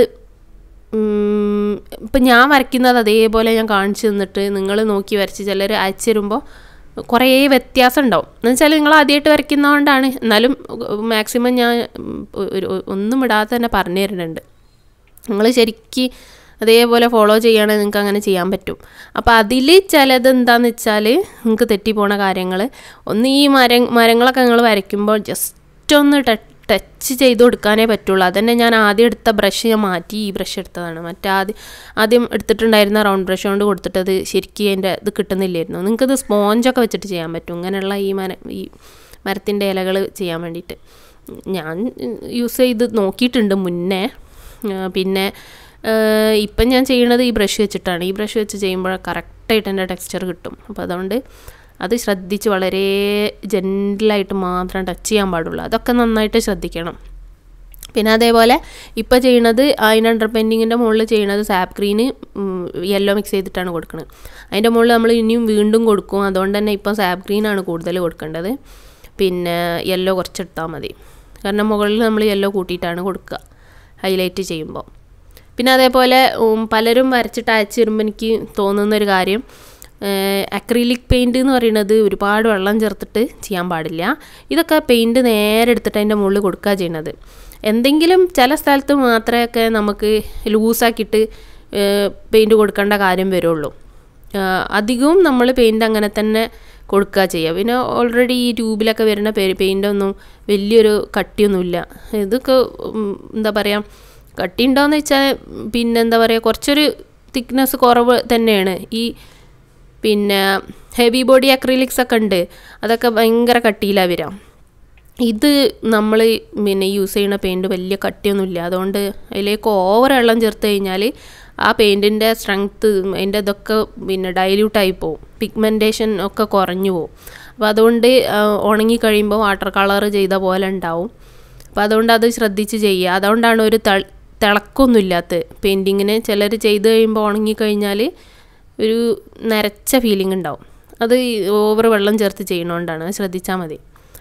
ഇപ്പം ഞാൻ വരയ്ക്കുന്നത് അതേപോലെ ഞാൻ കാണിച്ചു തന്നിട്ട് നിങ്ങൾ നോക്കി വരച്ച് ചിലർ അയച്ചു തരുമ്പോൾ കുറേ വ്യത്യാസം ഉണ്ടാവും എന്ന് വെച്ചാൽ നിങ്ങൾ ആദ്യമായിട്ട് വരയ്ക്കുന്നതുകൊണ്ടാണ് എന്നാലും മാക്സിമം ഞാൻ ഒരു ഒന്നും ഇടാതെ തന്നെ പറഞ്ഞു തരുന്നുണ്ട് നിങ്ങൾ ശരിക്ക് അതേപോലെ ഫോളോ ചെയ്യുകയാണെങ്കിൽ നിങ്ങൾക്ക് അങ്ങനെ ചെയ്യാൻ പറ്റും അപ്പോൾ അതിൽ ചിലത് എന്താണെന്ന് വെച്ചാൽ നിങ്ങൾക്ക് തെറ്റിപ്പോണ കാര്യങ്ങൾ ഒന്ന് ഈ മര മരങ്ങളൊക്കെ നിങ്ങൾ വരയ്ക്കുമ്പോൾ ജസ്റ്റ് ഒന്ന് ടച്ച് ചെയ്ത് കൊടുക്കാനേ പറ്റുള്ളൂ അതന്നെ ഞാൻ ആദ്യം എടുത്ത ബ്രഷ് ഞാൻ മാറ്റി ഈ ബ്രഷ് എടുത്തതാണ് മറ്റാദ്യം ആദ്യം എടുത്തിട്ടുണ്ടായിരുന്ന റൗണ്ട് ബ്രഷ് കൊണ്ട് കൊടുത്തിട്ടത് ശരിക്കും അതിൻ്റെ ഇത് കിട്ടുന്നില്ലായിരുന്നു നിങ്ങൾക്കിത് സ്പോഞ്ചൊക്കെ വെച്ചിട്ട് ചെയ്യാൻ പറ്റും ഇങ്ങനെയുള്ള ഈ മര ഈ മരത്തിൻ്റെ ഇലകൾ ചെയ്യാൻ വേണ്ടിയിട്ട് ഞാൻ യൂസ് ചെയ്ത് നോക്കിയിട്ടുണ്ട് മുന്നേ പിന്നെ ഇപ്പം ഞാൻ ചെയ്യണത് ഈ ബ്രഷ് വെച്ചിട്ടാണ് ഈ ബ്രഷ് വെച്ച് ചെയ്യുമ്പോൾ കറക്റ്റായിട്ട് എൻ്റെ ടെക്സ്ചർ കിട്ടും അപ്പോൾ അതുകൊണ്ട് അത് ശ്രദ്ധിച്ച് വളരെ ജെൻറ്റിലായിട്ട് മാത്രം ടച്ച് ചെയ്യാൻ പാടുള്ളൂ അതൊക്കെ നന്നായിട്ട് ശ്രദ്ധിക്കണം പിന്നെ അതേപോലെ ഇപ്പോൾ ചെയ്യണത് അതിൻ്റെ അണ്ടർ പെയിൻറ്റിങ്ങിൻ്റെ മുകളിൽ ചെയ്യണത് സാപ്പ് ഗ്രീന് യെല്ലോ മിക്സ് ചെയ്തിട്ടാണ് കൊടുക്കുന്നത് അതിൻ്റെ മുകളിൽ നമ്മൾ ഇനിയും വീണ്ടും കൊടുക്കും അതുകൊണ്ട് തന്നെ ഇപ്പോൾ സാപ്പ് ഗ്രീനാണ് കൂടുതൽ കൊടുക്കേണ്ടത് പിന്നെ യെല്ലോ കുറച്ചെടുത്താൽ മതി കാരണം മുകളിൽ നമ്മൾ യെല്ലോ കൂട്ടിയിട്ടാണ് കൊടുക്കുക ഹൈലൈറ്റ് ചെയ്യുമ്പോൾ പിന്നെ അതേപോലെ പലരും വരച്ചിട്ട് അയച്ചു തരുമ്പോൾ എനിക്ക് തോന്നുന്നൊരു കാര്യം അക്രിലിക് പെയിൻറ് എന്ന് പറയുന്നത് ഒരുപാട് വെള്ളം ചേർത്തിട്ട് ചെയ്യാൻ പാടില്ല ഇതൊക്കെ പെയിൻറ് നേരെ എടുത്തിട്ട് അതിൻ്റെ മുകളിൽ കൊടുക്കുക ചെയ്യുന്നത് എന്തെങ്കിലും ചില സ്ഥലത്ത് മാത്രമേ നമുക്ക് ലൂസാക്കിയിട്ട് പെയിൻറ് കൊടുക്കേണ്ട കാര്യം വരുള്ളൂ അധികവും നമ്മൾ പെയിൻറ് അങ്ങനെ തന്നെ കൊടുക്കുക ചെയ്യുക പിന്നെ ഓൾറെഡി ഈ ട്യൂബിലൊക്കെ വരുന്ന പെയിൻ്റൊന്നും വലിയൊരു കട്ടിയൊന്നുമില്ല ഇതൊക്കെ എന്താ പറയുക കട്ടി ഉണ്ടോയെന്ന് വെച്ചാൽ പിന്നെ എന്താ പറയുക കുറച്ചൊരു തിക്നെസ് കുറവ് തന്നെയാണ് ഈ പിന്നെ ഹെവി ബോഡി അക്രിലിക്സ് ഒക്കെ ഉണ്ട് അതൊക്കെ ഭയങ്കര കട്ടിയിലാണ് വരിക ഇത് നമ്മൾ പിന്നെ യൂസ് ചെയ്യുന്ന പെയിൻറ് വലിയ കട്ടിയൊന്നുമില്ല അതുകൊണ്ട് അതിലേക്ക് ഓവർ വെള്ളം ചേർത്ത് കഴിഞ്ഞാൽ ആ പെയിൻറ്റിൻ്റെ സ്ട്രെങ്ത്ത് അതിൻ്റെ ഇതൊക്കെ പിന്നെ ഡൈല്യൂട്ടായി പോവും പിഗ്മെൻറ്റേഷൻ ഒക്കെ കുറഞ്ഞു പോവും അപ്പോൾ അതുകൊണ്ട് ഉണങ്ങി കഴിയുമ്പോൾ വാട്ടർ കളർ ചെയ്ത പോലെ ഉണ്ടാവും അപ്പോൾ അതുകൊണ്ട് അത് ശ്രദ്ധിച്ച് ചെയ്യുക അതുകൊണ്ടാണ് ഒരു തിളക്കൊന്നുമില്ലാത്ത പെയിൻറ്റിങ്ങിന് ചിലർ ചെയ്ത് കഴിയുമ്പോൾ ഉണങ്ങിക്കഴിഞ്ഞാൽ ഒരു നരച്ച ഫീലിംഗ് ഉണ്ടാവും അത് ഓവർ വെള്ളം ചേർത്ത് ചെയ്യണോണ്ടാണ് ശ്രദ്ധിച്ചാൽ മതി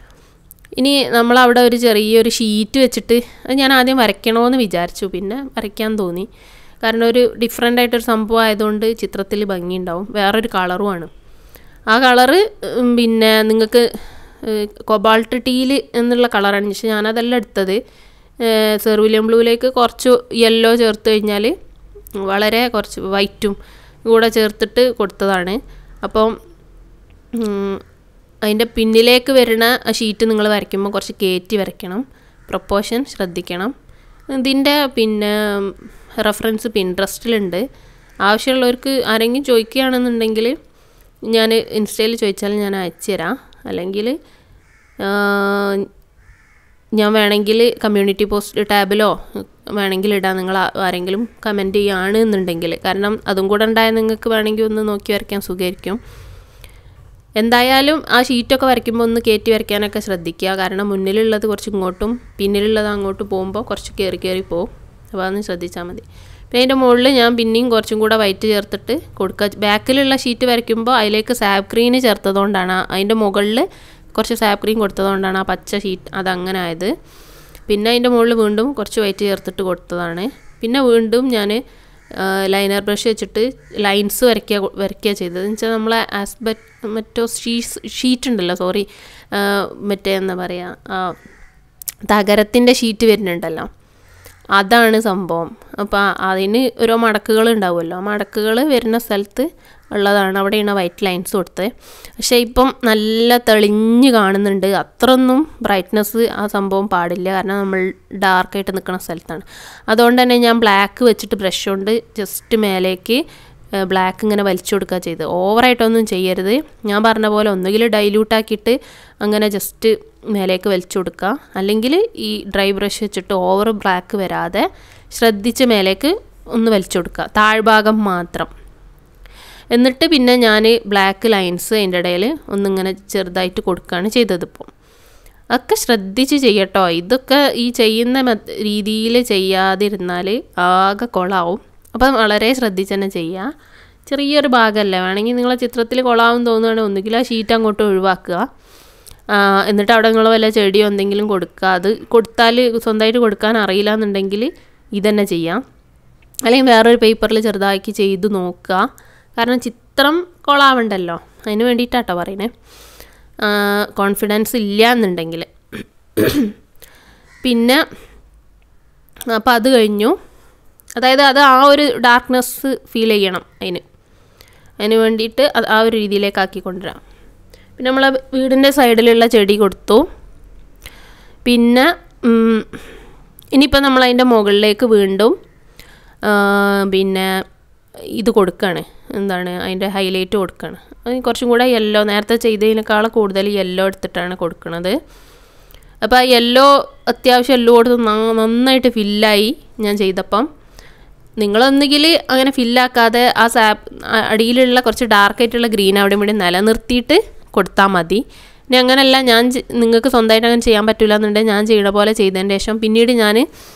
ഇനി നമ്മളവിടെ ഒരു ചെറിയൊരു ഷീറ്റ് വെച്ചിട്ട് അത് ഞാൻ ആദ്യം വരയ്ക്കണമെന്ന് വിചാരിച്ചു പിന്നെ വരയ്ക്കാൻ തോന്നി കാരണം ഒരു ഡിഫറെൻ്റ് ആയിട്ടൊരു സംഭവം ആയതുകൊണ്ട് ചിത്രത്തിൽ ഭംഗിയുണ്ടാവും വേറൊരു കളറുമാണ് ആ കളറ് പിന്നെ നിങ്ങൾക്ക് കൊബാൾട്ട് ടീൽ എന്നുള്ള കളറാണ് പക്ഷേ ഞാനതല്ല എടുത്തത് സെർവിലിയം ബ്ലൂവിലേക്ക് കുറച്ച് യെല്ലോ ചേർത്ത് കഴിഞ്ഞാൽ വളരെ കുറച്ച് വൈറ്റും കൂടെ ചേർത്തിട്ട് കൊടുത്തതാണ് അപ്പം അതിൻ്റെ പിന്നിലേക്ക് വരുന്ന ഷീറ്റ് നിങ്ങൾ വരയ്ക്കുമ്പോൾ കുറച്ച് കയറ്റി വരയ്ക്കണം പ്രൊപ്പോഷൻ ശ്രദ്ധിക്കണം ഇതിൻ്റെ പിന്നെ റെഫറൻസ് പിൻട്രസ്റ്റിലുണ്ട് ആവശ്യമുള്ളവർക്ക് ആരെങ്കിലും ചോദിക്കുകയാണെന്നുണ്ടെങ്കിൽ ഞാൻ ഇൻസ്റ്റയിൽ ചോദിച്ചാൽ ഞാൻ അയച്ചു തരാം അല്ലെങ്കിൽ ഞാൻ വേണമെങ്കിൽ കമ്മ്യൂണിറ്റി പോസ്റ്റ് ടാബിലോ വേണമെങ്കിൽ ഇടാം നിങ്ങൾ ആരെങ്കിലും കമൻറ്റ് ചെയ്യുകയാണ് എന്നുണ്ടെങ്കിൽ കാരണം അതും കൂടെ ഉണ്ടായാൽ നിങ്ങൾക്ക് വേണമെങ്കിൽ ഒന്ന് നോക്കി വരയ്ക്കാൻ സുഖമായിരിക്കും എന്തായാലും ആ ഷീറ്റൊക്കെ വരയ്ക്കുമ്പോൾ ഒന്ന് കയറ്റി വരയ്ക്കാനൊക്കെ ശ്രദ്ധിക്കുക കാരണം മുന്നിലുള്ളത് കുറച്ച് ഇങ്ങോട്ടും പിന്നിലുള്ളത് അങ്ങോട്ട് പോകുമ്പോൾ കുറച്ച് കയറി കയറി പോകും അപ്പോൾ അതൊന്ന് ശ്രദ്ധിച്ചാൽ മതി പിന്നെ അതിൻ്റെ മുകളിൽ ഞാൻ പിന്നെയും കുറച്ചും കൂടെ വൈറ്റ് ചേർത്തിട്ട് കൊടുക്കുക ബാക്കിലുള്ള ഷീറ്റ് വരയ്ക്കുമ്പോൾ അതിലേക്ക് സാബ് ക്രീന് ചേർത്തതുകൊണ്ടാണ് അതിൻ്റെ മുകളിൽ കുറച്ച് സാബ് ക്രീം കൊടുത്തതുകൊണ്ടാണ് ആ പച്ച ഷീറ്റ് അതങ്ങനെ ആയത് പിന്നെ അതിൻ്റെ മുകളിൽ വീണ്ടും കുറച്ച് വൈറ്റ് ചേർത്തിട്ട് കൊടുത്തതാണ് പിന്നെ വീണ്ടും ഞാൻ ലൈനർ ബ്രഷ് വെച്ചിട്ട് ലൈൻസ് വരയ്ക്കുക വരയ്ക്കുക ചെയ്തത് എന്ന് വെച്ചാൽ നമ്മളെ ആസ്ബെറ്റ് മറ്റോ ഷീസ് ഷീറ്റ് ഉണ്ടല്ലോ സോറി മറ്റേ എന്താ പറയുക തകരത്തിൻ്റെ ഷീറ്റ് വരുന്നുണ്ടല്ലോ അതാണ് സംഭവം അപ്പോൾ അതിന് ഓരോ മടക്കുകൾ ഉണ്ടാവുമല്ലോ ആ മടക്കുകൾ വരുന്ന സ്ഥലത്ത് ഉള്ളതാണ് അവിടെയാണ് വൈറ്റ് ലൈൻസ് കൊടുത്തത് പക്ഷേ ഇപ്പം നല്ല തെളിഞ്ഞ് കാണുന്നുണ്ട് അത്രയൊന്നും ബ്രൈറ്റ്നസ് ആ സംഭവം പാടില്ല കാരണം നമ്മൾ ഡാർക്കായിട്ട് നിൽക്കുന്ന സ്ഥലത്താണ് അതുകൊണ്ട് തന്നെ ഞാൻ ബ്ലാക്ക് വെച്ചിട്ട് ബ്രഷ് കൊണ്ട് ജസ്റ്റ് മേലേക്ക് ബ്ലാക്ക് ഇങ്ങനെ വലിച്ചു കൊടുക്കുക ചെയ്ത് ഓവറായിട്ടൊന്നും ചെയ്യരുത് ഞാൻ പറഞ്ഞ പോലെ ഒന്നുകിൽ ഡൈല്യൂട്ട് ആക്കിയിട്ട് അങ്ങനെ ജസ്റ്റ് മേലേക്ക് വലിച്ചു കൊടുക്കുക അല്ലെങ്കിൽ ഈ ഡ്രൈ ബ്രഷ് വെച്ചിട്ട് ഓവർ ബ്ലാക്ക് വരാതെ ശ്രദ്ധിച്ച് മേലേക്ക് ഒന്ന് വലിച്ചു കൊടുക്കുക താഴ്ഭാഗം മാത്രം എന്നിട്ട് പിന്നെ ഞാൻ ബ്ലാക്ക് ലൈൻസ് അതിൻ്റെ ഇടയിൽ ഒന്നിങ്ങനെ ചെറുതായിട്ട് കൊടുക്കുകയാണ് ചെയ്തത് ഇപ്പോൾ ഒക്കെ ശ്രദ്ധിച്ച് ചെയ്യട്ടോ ഇതൊക്കെ ഈ ചെയ്യുന്ന രീതിയിൽ ചെയ്യാതിരുന്നാൽ ആകെ കൊളാവും അപ്പം വളരെ ശ്രദ്ധിച്ച് തന്നെ ചെയ്യുക ചെറിയൊരു ഭാഗമല്ലേ വേണമെങ്കിൽ നിങ്ങളെ ചിത്രത്തിൽ കൊളാവും തോന്നുകയാണെങ്കിൽ ഒന്നുകിൽ ആ ഷീറ്റ് അങ്ങോട്ട് ഒഴിവാക്കുക എന്നിട്ട് അവിടെ നിങ്ങൾ വല്ല ചെടിയോ എന്തെങ്കിലും കൊടുക്കുക അത് കൊടുത്താൽ സ്വന്തമായിട്ട് കൊടുക്കാൻ അറിയില്ല എന്നുണ്ടെങ്കിൽ ഇതന്നെ ചെയ്യാം അല്ലെങ്കിൽ വേറൊരു പേപ്പറിൽ ചെറുതാക്കി ചെയ്ത് നോക്കുക കാരണം ചിത്രം കൊളാവണ്ടല്ലോ അതിന് വേണ്ടിയിട്ടാട്ടോ പറയണേ കോൺഫിഡൻസ് ഇല്ല എന്നുണ്ടെങ്കിൽ പിന്നെ അപ്പോൾ അത് കഴിഞ്ഞു അതായത് അത് ആ ഒരു ഡാർക്ക്നെസ് ഫീൽ ചെയ്യണം അതിന് അതിന് വേണ്ടിയിട്ട് അത് ആ ഒരു രീതിയിലേക്ക് ആക്കി കൊണ്ടുവരാം പിന്നെ നമ്മൾ വീടിൻ്റെ സൈഡിലുള്ള ചെടി കൊടുത്തു പിന്നെ ഇനിയിപ്പോൾ നമ്മൾ അതിൻ്റെ മുകളിലേക്ക് വീണ്ടും പിന്നെ ഇത് കൊടുക്കുകയാണ് എന്താണ് അതിൻ്റെ ഹൈലൈറ്റ് കൊടുക്കുകയാണ് അതിന് കുറച്ചും കൂടെ യെല്ലോ നേരത്തെ ചെയ്തതിനേക്കാൾ കൂടുതൽ യെല്ലോ എടുത്തിട്ടാണ് കൊടുക്കുന്നത് അപ്പോൾ ആ യെല്ലോ അത്യാവശ്യം എല്ലോ കൊടുത്ത് നന്നായിട്ട് ഫില്ലായി ഞാൻ ചെയ്തപ്പം നിങ്ങളൊന്നുകിൽ അങ്ങനെ ഫില്ലാക്കാതെ ആ സാപ്പ് അടിയിലുള്ള കുറച്ച് ഡാർക്കായിട്ടുള്ള ഗ്രീൻ അവിടെ ഇവിടെ നിലനിർത്തിയിട്ട് കൊടുത്താൽ മതി ഇനി അങ്ങനെയല്ല ഞാൻ നിങ്ങൾക്ക് സ്വന്തമായിട്ട് അങ്ങനെ ചെയ്യാൻ പറ്റില്ല എന്നുണ്ടെങ്കിൽ ഞാൻ ചെയ്യണ പോലെ ചെയ്തതിന് ശേഷം പിന്നീട് ഞാൻ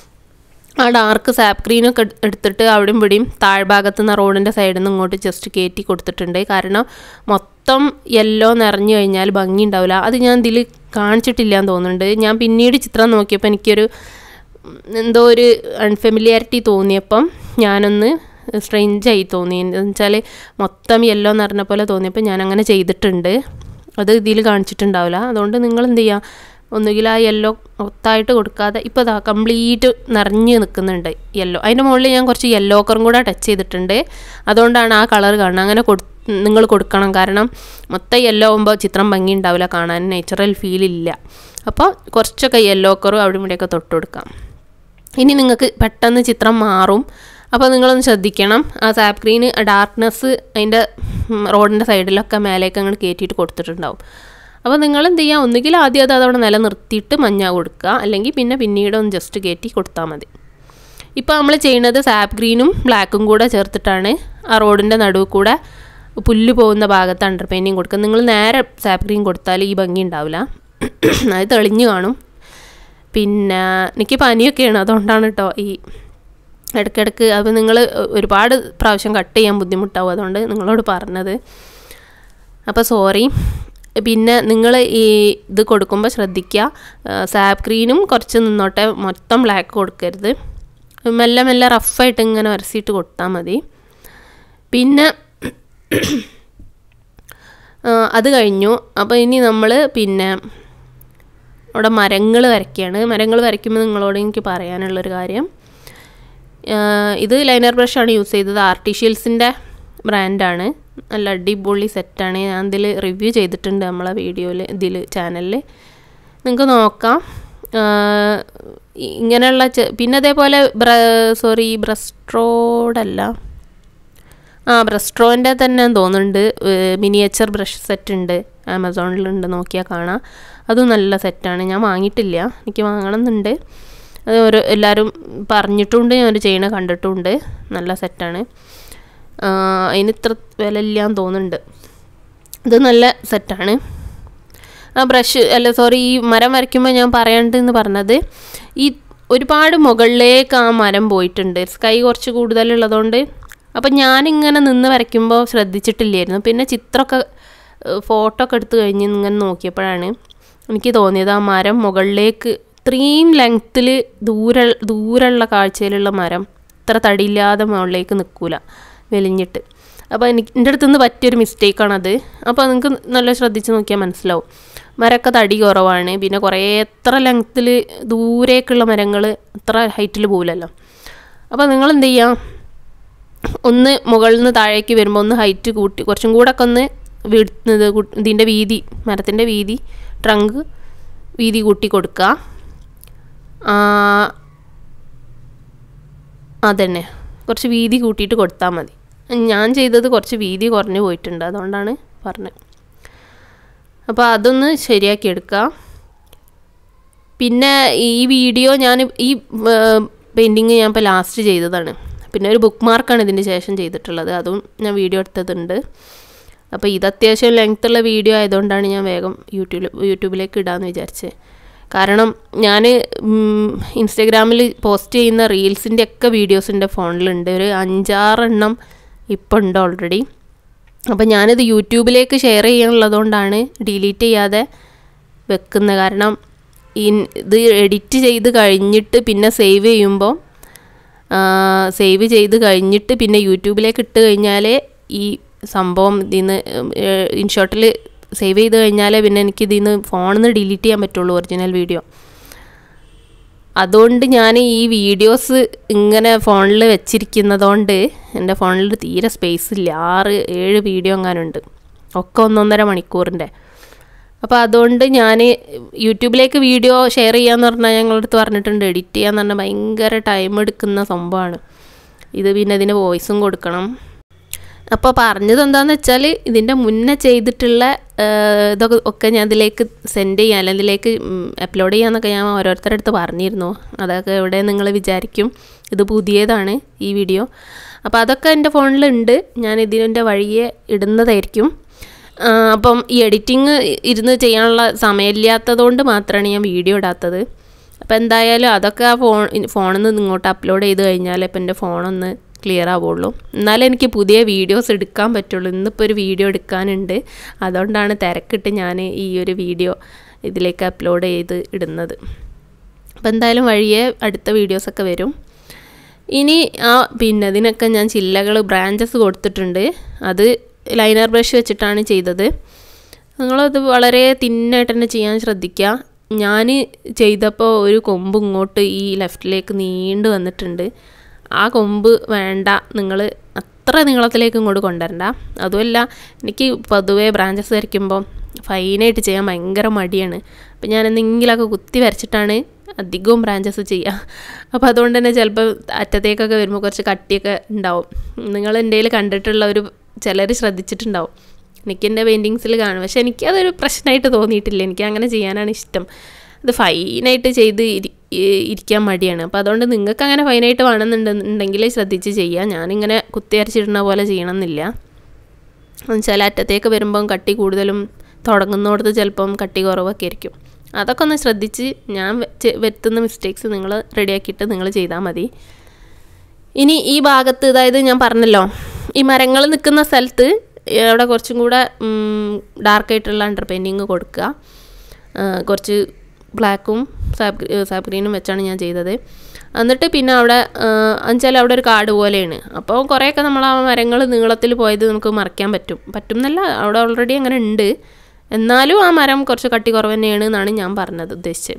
ആ ഡാർക്ക് സാപ്പ് ഗ്രീനൊക്കെ എടുത്തിട്ട് അവിടെയും ഇവിടെയും താഴ്ഭാഗത്ത് നിന്ന് റോഡിൻ്റെ സൈഡിൽ നിന്ന് ഇങ്ങോട്ട് ജസ്റ്റ് കയറ്റി കൊടുത്തിട്ടുണ്ട് കാരണം മൊത്തം യെല്ലോ നിറഞ്ഞു കഴിഞ്ഞാൽ ഭംഗി ഉണ്ടാവില്ല അത് ഞാൻ ഇതിൽ കാണിച്ചിട്ടില്ല എന്ന് തോന്നുന്നുണ്ട് ഞാൻ പിന്നീട് ചിത്രം നോക്കിയപ്പോൾ എനിക്കൊരു എന്തോ ഒരു അൺഫെമിലിയാരിറ്റി തോന്നിയപ്പം ഞാനൊന്ന് സ്ട്രെയിഞ്ചായി തോന്നി എന്ന് വെച്ചാൽ മൊത്തം യെല്ലോ നിറഞ്ഞ പോലെ തോന്നിയപ്പോൾ ഞാൻ അങ്ങനെ ചെയ്തിട്ടുണ്ട് അത് ഇതിൽ കാണിച്ചിട്ടുണ്ടാവില്ല അതുകൊണ്ട് നിങ്ങൾ എന്ത് ചെയ്യുക ഒന്നുകിൽ ആ യെല്ലോ ഒത്തായിട്ട് കൊടുക്കാതെ ഇപ്പോൾ ഇതാ കംപ്ലീറ്റ് നിറഞ്ഞ് നിൽക്കുന്നുണ്ട് യെല്ലോ അതിൻ്റെ മുകളിൽ ഞാൻ കുറച്ച് യെല്ലോ കറും കൂടെ ടച്ച് ചെയ്തിട്ടുണ്ട് അതുകൊണ്ടാണ് ആ കളർ കാണുന്നത് അങ്ങനെ കൊടു നിങ്ങൾ കൊടുക്കണം കാരണം മൊത്തം യെല്ലോ ആകുമ്പോൾ ചിത്രം ഭംഗി ഉണ്ടാവില്ല കാണാൻ നേച്ചുറൽ ഫീൽ ഇല്ല അപ്പോൾ കുറച്ചൊക്കെ യെല്ലോ കറും അവിടെ ഇവിടെയൊക്കെ തൊട്ട് കൊടുക്കാം ഇനി നിങ്ങൾക്ക് പെട്ടെന്ന് ചിത്രം മാറും അപ്പോൾ നിങ്ങളൊന്ന് ശ്രദ്ധിക്കണം ആ സാപ്പ് ഗ്രീന് ഡാർക്ക്നെസ് അതിൻ്റെ റോഡിൻ്റെ സൈഡിലൊക്കെ മേലേക്ക് അങ്ങോട്ട് കയറ്റിയിട്ട് കൊടുത്തിട്ടുണ്ടാവും അപ്പോൾ നിങ്ങൾ എന്ത് ചെയ്യുക ഒന്നുകിൽ ആദ്യം അത് അതവിടെ നിലനിർത്തിയിട്ട് മഞ്ഞ കൊടുക്കുക അല്ലെങ്കിൽ പിന്നെ പിന്നീട് ഒന്ന് ജസ്റ്റ് കയറ്റി കൊടുത്താൽ മതി ഇപ്പോൾ നമ്മൾ ചെയ്യുന്നത് സാപ്പ് ഗ്രീനും ബ്ലാക്കും കൂടെ ചേർത്തിട്ടാണ് ആ റോഡിൻ്റെ നടുവ് കൂടെ പുല്ല് പോകുന്ന ഭാഗത്ത് അണ്ടർ പെയിൻറ്റിങ് കൊടുക്കുക നിങ്ങൾ നേരെ സാപ്പ് ഗ്രീൻ കൊടുത്താൽ ഈ ഭംഗി ഉണ്ടാവില്ല അത് തെളിഞ്ഞു കാണും പിന്നെ എനിക്ക് പനിയൊക്കെയാണ് അതുകൊണ്ടാണ് കേട്ടോ ഈ ഇടയ്ക്കിടയ്ക്ക് അപ്പോൾ നിങ്ങൾ ഒരുപാട് പ്രാവശ്യം കട്ട് ചെയ്യാൻ ബുദ്ധിമുട്ടാവും അതുകൊണ്ട് നിങ്ങളോട് പറഞ്ഞത് അപ്പോൾ സോറി പിന്നെ നിങ്ങൾ ഈ ഇത് കൊടുക്കുമ്പോൾ ശ്രദ്ധിക്കുക സാപ്പ് ക്രീനും കുറച്ച് നിന്നോട്ടെ മൊത്തം ബ്ലാക്ക് കൊടുക്കരുത് മെല്ലെ മെല്ലെ റഫായിട്ട് ഇങ്ങനെ വരച്ചിട്ട് കൊടുത്താൽ മതി പിന്നെ അത് കഴിഞ്ഞു അപ്പോൾ ഇനി നമ്മൾ പിന്നെ അവിടെ മരങ്ങൾ വരയ്ക്കുകയാണ് മരങ്ങൾ വരയ്ക്കുമ്പോൾ നിങ്ങളോട് എനിക്ക് പറയാനുള്ളൊരു കാര്യം ഇത് ലൈനർ ബ്രഷാണ് യൂസ് ചെയ്തത് ആർട്ടിഷ്യൽസിൻ്റെ ബ്രാൻഡാണ് നല്ല അടിപൊളി സെറ്റാണ് ഞാൻ ഇതിൽ റിവ്യൂ ചെയ്തിട്ടുണ്ട് നമ്മളെ വീഡിയോയിൽ ഇതിൽ ചാനലിൽ നിങ്ങൾക്ക് നോക്കാം ഇങ്ങനെയുള്ള പിന്നെ അതേപോലെ ബ്ര സോറി ബ്രസ്ട്രോഡല്ല ആ ബ്രസ്ട്രോൻ്റെ തന്നെ തോന്നുന്നുണ്ട് മിനിയേച്ചർ ബ്രഷ് സെറ്റ് ഉണ്ട് ആമസോണിലുണ്ട് നോക്കിയാൽ കാണാം അതും നല്ല സെറ്റാണ് ഞാൻ വാങ്ങിയിട്ടില്ല എനിക്ക് വാങ്ങണം എന്നുണ്ട് അത് ഒരു എല്ലാവരും പറഞ്ഞിട്ടുണ്ട് ഞാൻ ചെയ്യണ കണ്ടിട്ടുമുണ്ട് നല്ല സെറ്റാണ് അതിന് ഇത്ര വില ഇല്ലാന്ന് തോന്നുന്നുണ്ട് ഇത് നല്ല സെറ്റാണ് ആ ബ്രഷ് അല്ല സോറി ഈ മരം വരയ്ക്കുമ്പോൾ ഞാൻ പറയണ്ടെന്ന് പറഞ്ഞത് ഈ ഒരുപാട് മുകളിലേക്ക് ആ മരം പോയിട്ടുണ്ട് സ്കൈ കുറച്ച് കൂടുതലുള്ളതുകൊണ്ട് അപ്പം ഞാനിങ്ങനെ നിന്ന് വരയ്ക്കുമ്പോൾ ശ്രദ്ധിച്ചിട്ടില്ലായിരുന്നു പിന്നെ ചിത്രമൊക്കെ ഫോട്ടോ ഒക്കെ എടുത്ത് കഴിഞ്ഞ് ഇങ്ങനെ നോക്കിയപ്പോഴാണ് എനിക്ക് തോന്നിയത് ആ മരം മുകളിലേക്ക് ഇത്രയും ലെങ്ത്തിൽ ദൂര ദൂരമുള്ള കാഴ്ചയിലുള്ള മരം ഇത്ര തടിയില്ലാതെ മുകളിലേക്ക് നിൽക്കൂല വെലിഞ്ഞിട്ട് അപ്പോൾ എനിക്ക് എൻ്റെ അടുത്ത് നിന്ന് പറ്റിയൊരു മിസ്റ്റേക്കാണത് അപ്പോൾ നിങ്ങൾക്ക് നല്ല ശ്രദ്ധിച്ച് നോക്കിയാൽ മനസ്സിലാവും മരമൊക്കെ തടി കുറവാണ് പിന്നെ കുറേ എത്ര ലെങ്ത്തിൽ ദൂരേക്കുള്ള മരങ്ങൾ അത്ര ഹൈറ്റിൽ പോകില്ലല്ലോ അപ്പോൾ നിങ്ങൾ എന്ത് ചെയ്യുക ഒന്ന് മുകളിൽ നിന്ന് താഴേക്ക് വരുമ്പോൾ ഒന്ന് ഹൈറ്റ് കൂട്ടി കുറച്ചും കൂടെ ഒക്കെ ഒന്ന് വീടുന്നത് ഇതിൻ്റെ വീതി മരത്തിൻ്റെ വീതി ട്രങ്ക് വീതി കൂട്ടി കൊടുക്കുക അതന്നെ കുറച്ച് വീതി കൂട്ടിയിട്ട് കൊടുത്താൽ മതി ഞാൻ ചെയ്തത് കുറച്ച് വീതി കുറഞ്ഞു പോയിട്ടുണ്ട് അതുകൊണ്ടാണ് പറഞ്ഞത് അപ്പോൾ അതൊന്ന് ശരിയാക്കി എടുക്കുക പിന്നെ ഈ വീഡിയോ ഞാൻ ഈ പെയിൻറ്റിങ് ഞാൻ ഇപ്പോൾ ലാസ്റ്റ് ചെയ്തതാണ് പിന്നെ ഒരു ബുക്ക് മാർക്കാണ് ഇതിന് ശേഷം ചെയ്തിട്ടുള്ളത് അതും ഞാൻ വീഡിയോ എടുത്തതുണ്ട് അപ്പോൾ ഇത് അത്യാവശ്യം ലെങ്ത്തുള്ള വീഡിയോ ആയതുകൊണ്ടാണ് ഞാൻ വേഗം യൂട്യൂബിൽ യൂട്യൂബിലേക്ക് ഇടാമെന്ന് വിചാരിച്ചത് കാരണം ഞാൻ ഇൻസ്റ്റഗ്രാമിൽ പോസ്റ്റ് ചെയ്യുന്ന റീൽസിൻ്റെ ഒക്കെ വീഡിയോസ് എൻ്റെ ഫോണിലുണ്ട് ഒരു അഞ്ചാറെണ്ണം ഇപ്പോൾ ഉണ്ട് ഓൾറെഡി അപ്പോൾ ഞാനിത് യൂട്യൂബിലേക്ക് ഷെയർ ചെയ്യാനുള്ളതുകൊണ്ടാണ് ഡിലീറ്റ് ചെയ്യാതെ വെക്കുന്നത് കാരണം ഇത് എഡിറ്റ് ചെയ്ത് കഴിഞ്ഞിട്ട് പിന്നെ സേവ് ചെയ്യുമ്പോൾ സേവ് ചെയ്ത് കഴിഞ്ഞിട്ട് പിന്നെ യൂട്യൂബിലേക്ക് ഇട്ട് കഴിഞ്ഞാൽ ഈ സംഭവം ഇതിന്ന് ഇൻഷോട്ടിൽ സേവ് ചെയ്ത് കഴിഞ്ഞാലേ പിന്നെ എനിക്ക് ഇതിൽ നിന്ന് ഫോണിൽ നിന്ന് ഡിലീറ്റ് ചെയ്യാൻ പറ്റുള്ളൂ ഒറിജിനൽ വീഡിയോ അതുകൊണ്ട് ഞാൻ ഈ വീഡിയോസ് ഇങ്ങനെ ഫോണിൽ വെച്ചിരിക്കുന്നതുകൊണ്ട് എൻ്റെ ഫോണിൽ തീരെ സ്പേസ് ഇല്ല ആറ് ഏഴ് വീഡിയോ എങ്ങാനുണ്ട് ഒക്കെ ഒന്നൊന്നര മണിക്കൂറിൻ്റെ അപ്പോൾ അതുകൊണ്ട് ഞാൻ യൂട്യൂബിലേക്ക് വീഡിയോ ഷെയർ ചെയ്യാന്ന് പറഞ്ഞാൽ ഞങ്ങളുടെ അടുത്ത് പറഞ്ഞിട്ടുണ്ട് എഡിറ്റ് ചെയ്യാന്ന് പറഞ്ഞാൽ ഭയങ്കര ടൈം എടുക്കുന്ന സംഭവമാണ് ഇത് പിന്നെ ഇതിന് വോയിസും കൊടുക്കണം അപ്പോൾ പറഞ്ഞത് എന്താണെന്ന് വെച്ചാൽ ഇതിൻ്റെ മുന്നേ ചെയ്തിട്ടുള്ള ഇതൊക്കെ ഒക്കെ ഞാൻ ഇതിലേക്ക് സെൻഡ് ചെയ്യാൻ അല്ലെങ്കിൽ ഇതിലേക്ക് അപ്ലോഡ് ചെയ്യാമെന്നൊക്കെ ഞാൻ ഓരോരുത്തരുടെ അടുത്ത് പറഞ്ഞിരുന്നു അതൊക്കെ എവിടെ നിങ്ങൾ വിചാരിക്കും ഇത് പുതിയതാണ് ഈ വീഡിയോ അപ്പോൾ അതൊക്കെ എൻ്റെ ഫോണിലുണ്ട് ഞാൻ ഇതിൻ്റെ വഴിയെ ഇടുന്നതായിരിക്കും അപ്പം ഈ എഡിറ്റിങ് ഇരുന്ന് ചെയ്യാനുള്ള സമയമില്ലാത്തതുകൊണ്ട് മാത്രമാണ് ഞാൻ വീഡിയോ ഇടാത്തത് അപ്പോൾ എന്തായാലും അതൊക്കെ ആ ഫോൺ ഫോണിൽ നിന്ന് ഇങ്ങോട്ട് അപ്ലോഡ് ചെയ്ത് കഴിഞ്ഞാൽ ഇപ്പം എൻ്റെ ഫോണൊന്ന് ക്ലിയർ ആവുള്ളൂ എന്നാലേ എനിക്ക് പുതിയ വീഡിയോസ് എടുക്കാൻ പറ്റുള്ളൂ ഇന്നിപ്പോൾ ഒരു വീഡിയോ എടുക്കാനുണ്ട് അതുകൊണ്ടാണ് തിരക്കിട്ട് ഞാൻ ഈ ഒരു വീഡിയോ ഇതിലേക്ക് അപ്ലോഡ് ചെയ്ത് ഇടുന്നത് അപ്പോൾ എന്തായാലും വഴിയെ അടുത്ത വീഡിയോസൊക്കെ വരും ഇനി ആ പിന്നെ ഇതിനൊക്കെ ഞാൻ ചില്ലകൾ ബ്രാഞ്ചസ് കൊടുത്തിട്ടുണ്ട് അത് ലൈനർ ബ്രഷ് വെച്ചിട്ടാണ് ചെയ്തത് നിങ്ങളത് വളരെ തിന്നായിട്ട് തന്നെ ചെയ്യാൻ ശ്രദ്ധിക്കുക ഞാൻ ചെയ്തപ്പോൾ ഒരു കൊമ്പ് ഇങ്ങോട്ട് ഈ ലെഫ്റ്റിലേക്ക് നീണ്ടു വന്നിട്ടുണ്ട് ആ കൊമ്പ് വേണ്ട നിങ്ങൾ അത്ര നീളത്തിലേക്ക് ഇങ്ങോട്ട് കൊണ്ടുവരണ്ട അതുമല്ല എനിക്ക് പൊതുവേ ബ്രാഞ്ചസ് വരയ്ക്കുമ്പോൾ ഫൈനായിട്ട് ചെയ്യാൻ ഭയങ്കര മടിയാണ് അപ്പം ഞാൻ എന്തെങ്കിലുമൊക്കെ കുത്തി വരച്ചിട്ടാണ് അധികവും ബ്രാഞ്ചസ് ചെയ്യുക അപ്പോൾ അതുകൊണ്ട് തന്നെ ചിലപ്പോൾ അറ്റത്തേക്കൊക്കെ വരുമ്പോൾ കുറച്ച് കട്ടിയൊക്കെ ഉണ്ടാവും നിങ്ങൾ എൻ്റെ കണ്ടിട്ടുള്ള ഒരു ചിലർ ശ്രദ്ധിച്ചിട്ടുണ്ടാവും എനിക്ക് എൻ്റെ പെയിൻറ്റിങ്സിൽ കാണും പക്ഷെ എനിക്കതൊരു പ്രശ്നമായിട്ട് തോന്നിയിട്ടില്ല എനിക്ക് അങ്ങനെ ചെയ്യാനാണ് ഇഷ്ടം അത് ഫൈനായിട്ട് ചെയ്ത് ഇരിക്കാൻ മടിയാണ് അപ്പോൾ അതുകൊണ്ട് നിങ്ങൾക്ക് അങ്ങനെ ഫൈനായിട്ട് വേണമെന്നുണ്ടെന്നുണ്ടെങ്കിൽ ശ്രദ്ധിച്ച് ചെയ്യുക ഞാനിങ്ങനെ കുത്തി അരച്ചിടുന്ന പോലെ ചെയ്യണമെന്നില്ല ചില അറ്റത്തേക്ക് വരുമ്പം കട്ടി കൂടുതലും തുടങ്ങുന്നിടത്ത് ചിലപ്പം കട്ടി കുറവൊക്കെ ആയിരിക്കും അതൊക്കെ ഒന്ന് ശ്രദ്ധിച്ച് ഞാൻ വരുത്തുന്ന മിസ്റ്റേക്സ് നിങ്ങൾ റെഡിയാക്കിയിട്ട് നിങ്ങൾ ചെയ്താൽ മതി ഇനി ഈ ഭാഗത്ത് അതായത് ഞാൻ പറഞ്ഞല്ലോ ഈ മരങ്ങൾ നിൽക്കുന്ന സ്ഥലത്ത് അവിടെ കുറച്ചും കൂടെ ഡാർക്കായിട്ടുള്ള അണ്ടർ പെയിൻറ്റിങ് കൊടുക്കുക കുറച്ച് ബ്ലാക്കും സാബ് സാബ് ഗ്രീനും വെച്ചാണ് ഞാൻ ചെയ്തത് എന്നിട്ട് പിന്നെ അവിടെ എന്നുവെച്ചാൽ അവിടെ ഒരു കാട് പോലെയാണ് അപ്പോൾ കുറേയൊക്കെ നമ്മൾ ആ മരങ്ങൾ നീളത്തിൽ പോയത് നമുക്ക് മറയ്ക്കാൻ പറ്റും പറ്റും എന്നല്ല അവിടെ ഓൾറെഡി അങ്ങനെ ഉണ്ട് എന്നാലും ആ മരം കുറച്ച് കട്ടി കുറവ് തന്നെയാണ് എന്നാണ് ഞാൻ പറഞ്ഞത് ഉദ്ദേശിച്ചത്